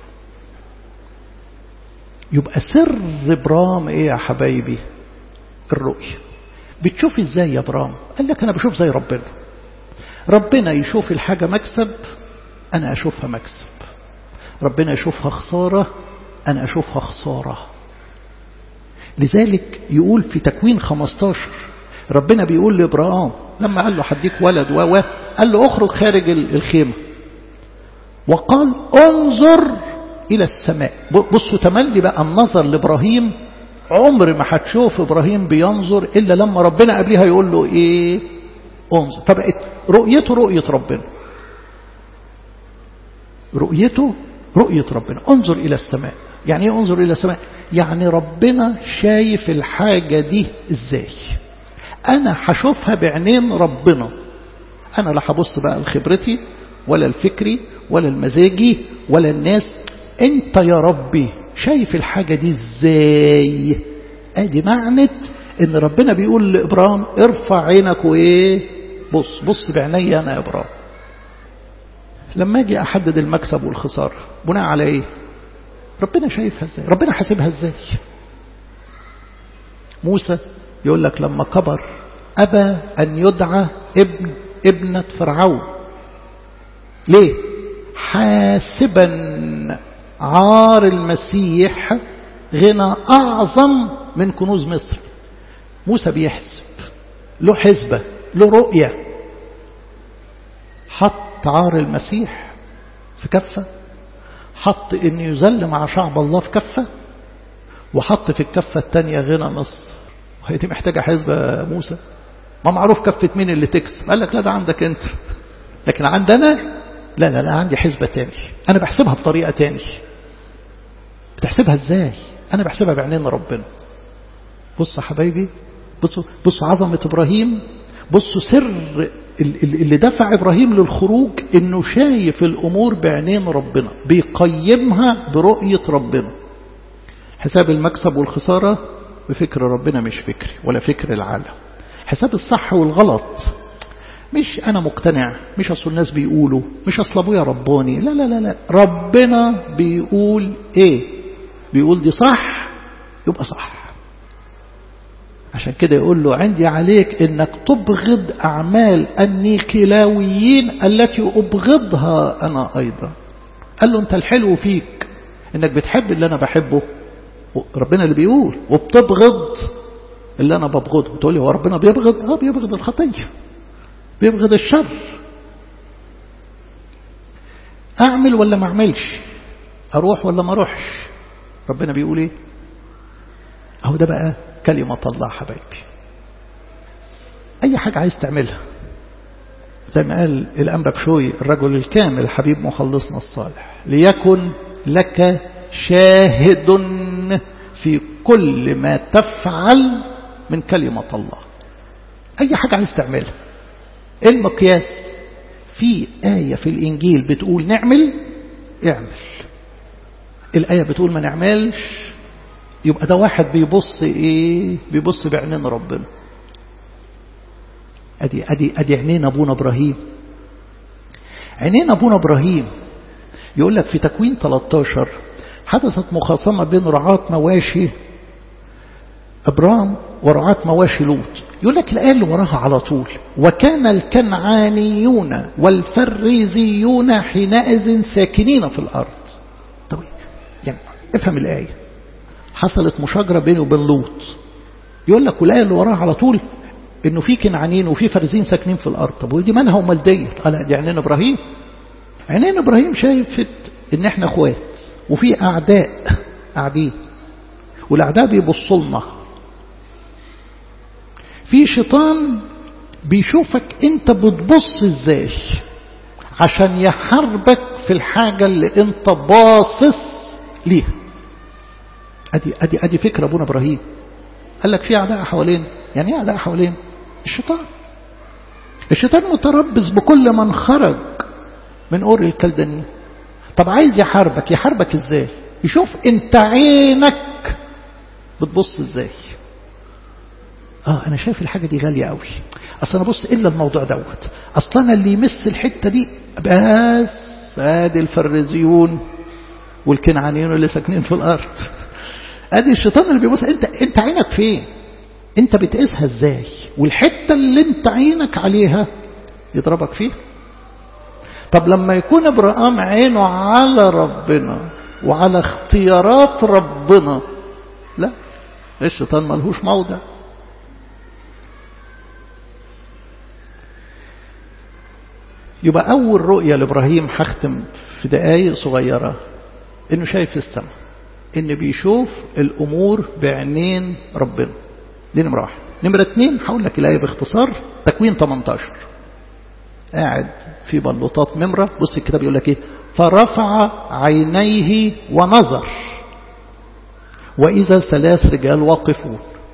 Speaker 1: يبقى سر برام ايه يا حبايبي الرؤية بتشوف ازاي يا برام قال لك انا بشوف زي ربنا ربنا يشوف الحاجة مكسب انا اشوفها مكسب ربنا يشوفها خسارة انا اشوفها خسارة لذلك يقول في تكوين 15 ربنا بيقول لابراهام لما قال له هديك ولد و قال له اخرج خارج الخيمة وقال انظر إلى السماء بصوا تملي بقى النظر لإبراهيم عمر ما هتشوف إبراهيم بينظر إلا لما ربنا قبلها يقول له إيه انظر فبقت رؤيته رؤية ربنا رؤيته رؤية ربنا انظر إلى السماء يعني ايه انظر إلى السماء يعني ربنا شايف الحاجة دي ازاي أنا هشوفها بعينين ربنا أنا لا هبص بقى لخبرتي ولا الفكري ولا المزاجي ولا الناس انت يا ربي شايف الحاجة دي ازاي ادي معنت ان ربنا بيقول لابراهيم ارفع عينك وايه بص بص بعيني انا يا ابراهيم لما اجي احدد المكسب والخسارة بناء على ايه ربنا شايفها ازاي ربنا حاسبها ازاي موسى يقول لك لما كبر ابى ان يدعى ابن ابنة فرعون ليه حاسبا عار المسيح غنى أعظم من كنوز مصر موسى بيحسب له حسبة له رؤية حط عار المسيح في كفة حط ان يذل مع شعب الله في كفة وحط في الكفة الثانية غنى مصر وهي دي محتاجة حسبة موسى ما معروف كفة مين اللي تكسب قال لك لا ده عندك انت لكن عندنا لا لا لا عندي حسبة تاني أنا بحسبها بطريقة تاني بتحسبها ازاي أنا بحسبها بعينين ربنا بصوا حبايبي بصوا, بصوا عظمة إبراهيم بصوا سر اللي دفع إبراهيم للخروج إنه شايف الأمور بعينين ربنا بيقيمها برؤية ربنا حساب المكسب والخسارة بفكر ربنا مش فكري ولا فكر العالم حساب الصح والغلط مش أنا مقتنع مش أصل الناس بيقولوا مش أصل أبويا رباني لا لا لا لا ربنا بيقول إيه بيقول دي صح يبقى صح عشان كده يقول له عندي عليك انك تبغض اعمال النيكلاويين التي ابغضها انا ايضا قال له انت الحلو فيك انك بتحب اللي انا بحبه ربنا اللي بيقول وبتبغض اللي انا ببغضه تقول لي هو ربنا بيبغض اه بيبغض الخطيه بيبغض الشر اعمل ولا ما اعملش اروح ولا ما اروحش ربنا بيقول ايه اهو ده بقى كلمة الله حبايبي اي حاجة عايز تعملها زي ما قال الأنبا بشوي الرجل الكامل حبيب مخلصنا الصالح ليكن لك شاهد في كل ما تفعل من كلمة الله أي حاجة عايز تعملها المقياس في آية في الإنجيل بتقول نعمل اعمل الآية بتقول ما نعملش يبقى ده واحد بيبص إيه بيبص بعينين ربنا أدي, أدي, أدي عينين أبونا إبراهيم عينين أبونا إبراهيم يقول لك في تكوين 13 حدثت مخاصمة بين رعاة مواشي إبرام ورعاة مواشي لوط يقول لك الآية اللي وراها على طول وكان الكنعانيون والفريزيون حينئذ ساكنين في الأرض طب يعني افهم الآية حصلت مشاجرة بينه وبين لوط يقول لك والآية اللي وراها على طول انه في كنعانيين وفي فرزين ساكنين في الارض طب ودي مالها امال ديت قال دي عينين ابراهيم عينين ابراهيم شايفت ان احنا اخوات وفي اعداء قاعدين والاعداء بيبصوا لنا في شيطان بيشوفك انت بتبص ازاي عشان يحاربك في الحاجة اللي انت باصص ليها ادي ادي ادي فكرة ابونا ابراهيم قال لك في اعداء حوالين يعني ايه اعداء حوالين الشيطان الشيطان متربص بكل من خرج من اور الكلدانيين طب عايز يحاربك يحاربك ازاي يشوف انت عينك بتبص ازاي اه انا شايف الحاجه دي غاليه قوي اصل انا بص الا الموضوع دوت اصل انا اللي يمس الحته دي بس ادي الفريزيون والكنعانيين اللي ساكنين في الارض ادي الشيطان اللي بيبص انت انت عينك فين انت بتقيسها ازاي والحته اللي انت عينك عليها يضربك فيها طب لما يكون ابراهام عينه على ربنا وعلى اختيارات ربنا لا الشيطان ملهوش موضع يبقى أول رؤية لإبراهيم هختم في دقايق صغيرة إنه شايف السماء إن بيشوف الأمور بعينين ربنا دي نمرة واحد نمرة اتنين هقول لك الآية باختصار تكوين 18 قاعد في بلوطات ممرة بص الكتاب يقول لك ايه فرفع عينيه ونظر وإذا ثلاث رجال واقفون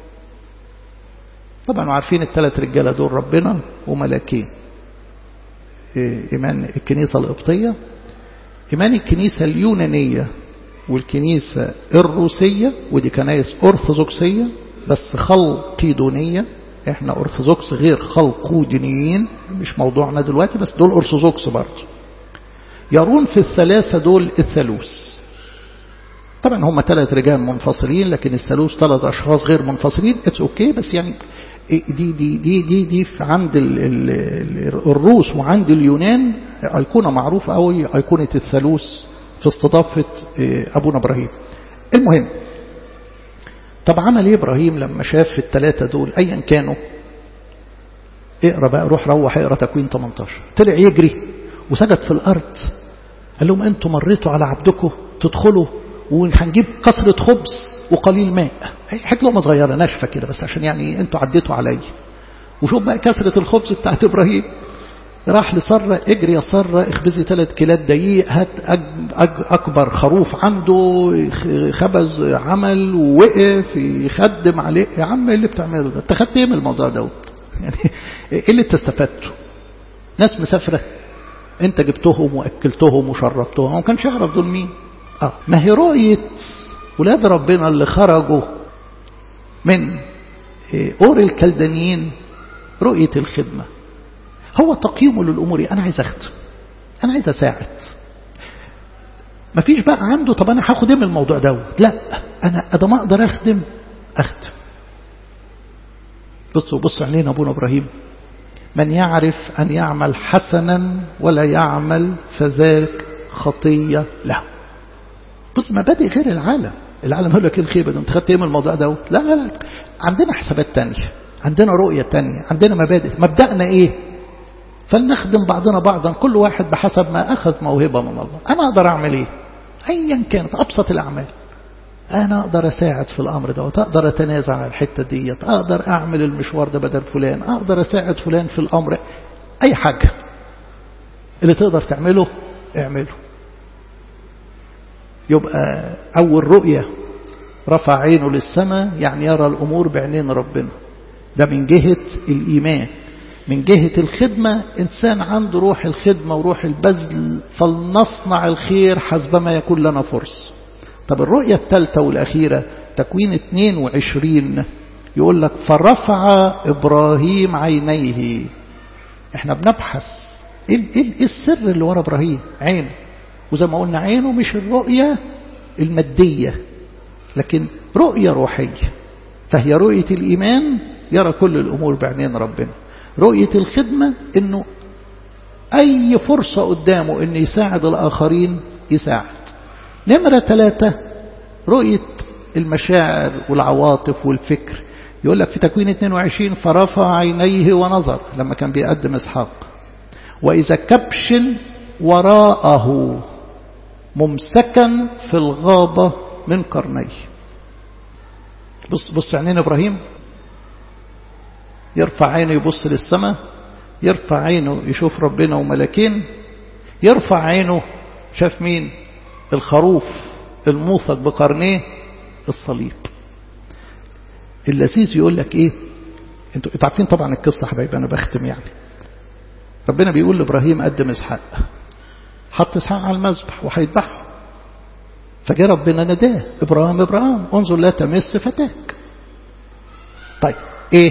Speaker 1: طبعا عارفين الثلاث رجالة دول ربنا وملاكين إيمان الكنيسة القبطية إيمان الكنيسة اليونانية والكنيسة الروسية ودي كنايس أرثوذكسية بس خلقيدونية احنا أرثوذكس غير خلقودينيين مش موضوعنا دلوقتي بس دول أرثوذكس برضه يرون في الثلاثة دول الثالوث طبعا هم ثلاث رجال منفصلين لكن الثالوث ثلاث أشخاص غير منفصلين اتس اوكي okay بس يعني دي دي دي دي دي عند ال ال الروس وعند اليونان أيقونة معروفة قوي أيقونة الثالوث في استضافة أبونا إبراهيم المهم طب عمل ايه إبراهيم لما شاف الثلاثة دول أيا كانوا اقرأ بقى روح روح اقرأ تكوين 18 طلع يجري وسجد في الأرض قال لهم أنتم مريتوا على عبدكم تدخلوا وهنجيب كسرة خبز وقليل ماء حته لقمه صغيره ناشفه كده بس عشان يعني انتوا عديتوا عليا وشوف بقى كسرة الخبز بتاعت ابراهيم راح لسرة اجري يا سرة اخبزي ثلاث كيلات دقيق هات أج أج اكبر خروف عنده خبز عمل ووقف يخدم عليه يا عم ايه اللي بتعمله ده انت خدت ايه من الموضوع دوت يعني ايه اللي انت استفدته ناس مسافرة انت جبتهم واكلتهم وشربتهم ما كانش يعرف دول مين اه ما هي رؤية ولاد ربنا اللي خرجوا من أور الكلدانيين رؤية الخدمة هو تقييمه للأمور أنا عايز أخدم أنا عايز أساعد ما فيش بقى عنده طب أنا هاخد من الموضوع دوت لا أنا أده ما أقدر أخدم أخدم بصوا بصوا علينا أبونا إبراهيم من يعرف أن يعمل حسنا ولا يعمل فذلك خطية له بص مبادئ غير العالم العالم يقول لك ايه الخيبه ده انت خدت ايه من الموضوع دوت لا لا لا عندنا حسابات تانية عندنا رؤيه تانية عندنا مبادئ مبدأنا ايه فلنخدم بعضنا بعضا كل واحد بحسب ما اخذ موهبه من الله انا اقدر اعمل ايه ايا كانت ابسط الاعمال أنا أقدر أساعد في الأمر ده أقدر أتنازع عن الحتة ديت أقدر أعمل المشوار ده بدل فلان أقدر أساعد فلان في الأمر أي حاجة اللي تقدر تعمله اعمله يبقى أول رؤية رفع عينه للسماء يعني يرى الأمور بعينين ربنا ده من جهة الإيمان من جهة الخدمة إنسان عنده روح الخدمة وروح البذل فلنصنع الخير حسبما يكون لنا فرص طب الرؤية الثالثة والأخيرة تكوين 22 يقول لك فرفع إبراهيم عينيه احنا بنبحث ايه, إيه السر اللي ورا إبراهيم عينه وزي ما قلنا عينه مش الرؤية المادية لكن رؤية روحية فهي رؤية الإيمان يرى كل الأمور بعينين ربنا رؤية الخدمة انه اي فرصة قدامه انه يساعد الاخرين يساعد نمرة ثلاثة رؤية المشاعر والعواطف والفكر يقول لك في تكوين 22 فرفع عينيه ونظر لما كان بيقدم اسحاق واذا كبش وراءه ممسكا في الغابة من قرنيه بص بص عينين ابراهيم يرفع عينه يبص للسماء يرفع عينه يشوف ربنا وملكين يرفع عينه شاف مين الخروف الموثق بقرنيه الصليب اللذيذ يقول لك ايه انتوا عارفين طبعا القصه حبايبي انا بختم يعني ربنا بيقول لابراهيم قدم اسحاق حط اسحاق على المذبح وهيذبحه فجاء ربنا ناداه ابراهيم ابراهيم انظر لا تمس فتاك طيب ايه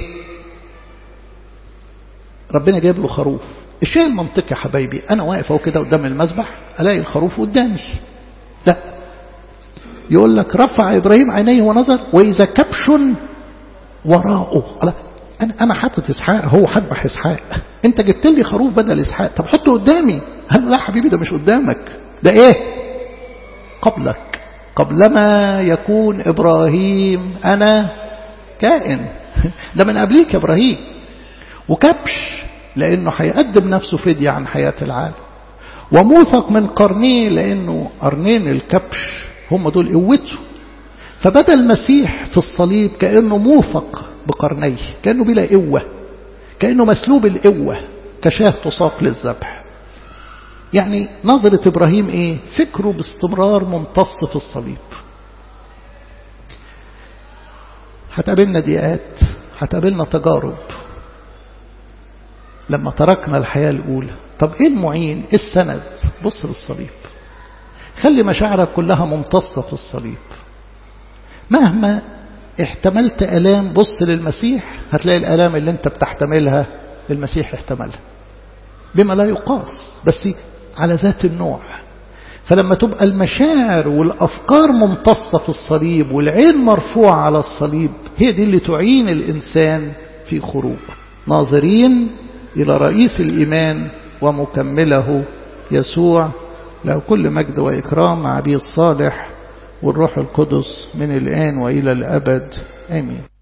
Speaker 1: ربنا جايب له خروف الشيء المنطقي يا حبايبي انا واقف اهو كده قدام المذبح الاقي الخروف قدامي لا يقول لك رفع ابراهيم عينيه ونظر واذا كبش وراءه انا انا حاطط اسحاق هو هذبح اسحاق انت جبت لي خروف بدل اسحاق طب حطه قدامي قال له لا حبيبي ده مش قدامك ده ايه قبلك قبلما يكون ابراهيم انا كائن ده من قبليك يا ابراهيم وكبش لأنه هيقدم نفسه فدية عن حياة العالم وموثق من قرنيه لأنه قرنين الكبش هم دول قوته فبدأ المسيح في الصليب كأنه موثق بقرنيه كأنه بلا قوة كأنه مسلوب القوة كشاه تساق للذبح يعني نظرة إبراهيم إيه فكره باستمرار ممتص في الصليب هتقابلنا ضيقات هتقابلنا تجارب لما تركنا الحياة الأولى طب إيه المعين إيه السند بص للصليب خلي مشاعرك كلها ممتصة في الصليب مهما احتملت ألام بص للمسيح هتلاقي الألام اللي انت بتحتملها المسيح احتملها بما لا يقاس بس على ذات النوع فلما تبقى المشاعر والأفكار ممتصة في الصليب والعين مرفوعة على الصليب هي دي اللي تعين الإنسان في خروج ناظرين إلى رئيس الإيمان ومكمله يسوع له كل مجد وإكرام مع أبي الصالح والروح القدس من الآن وإلى الأبد آمين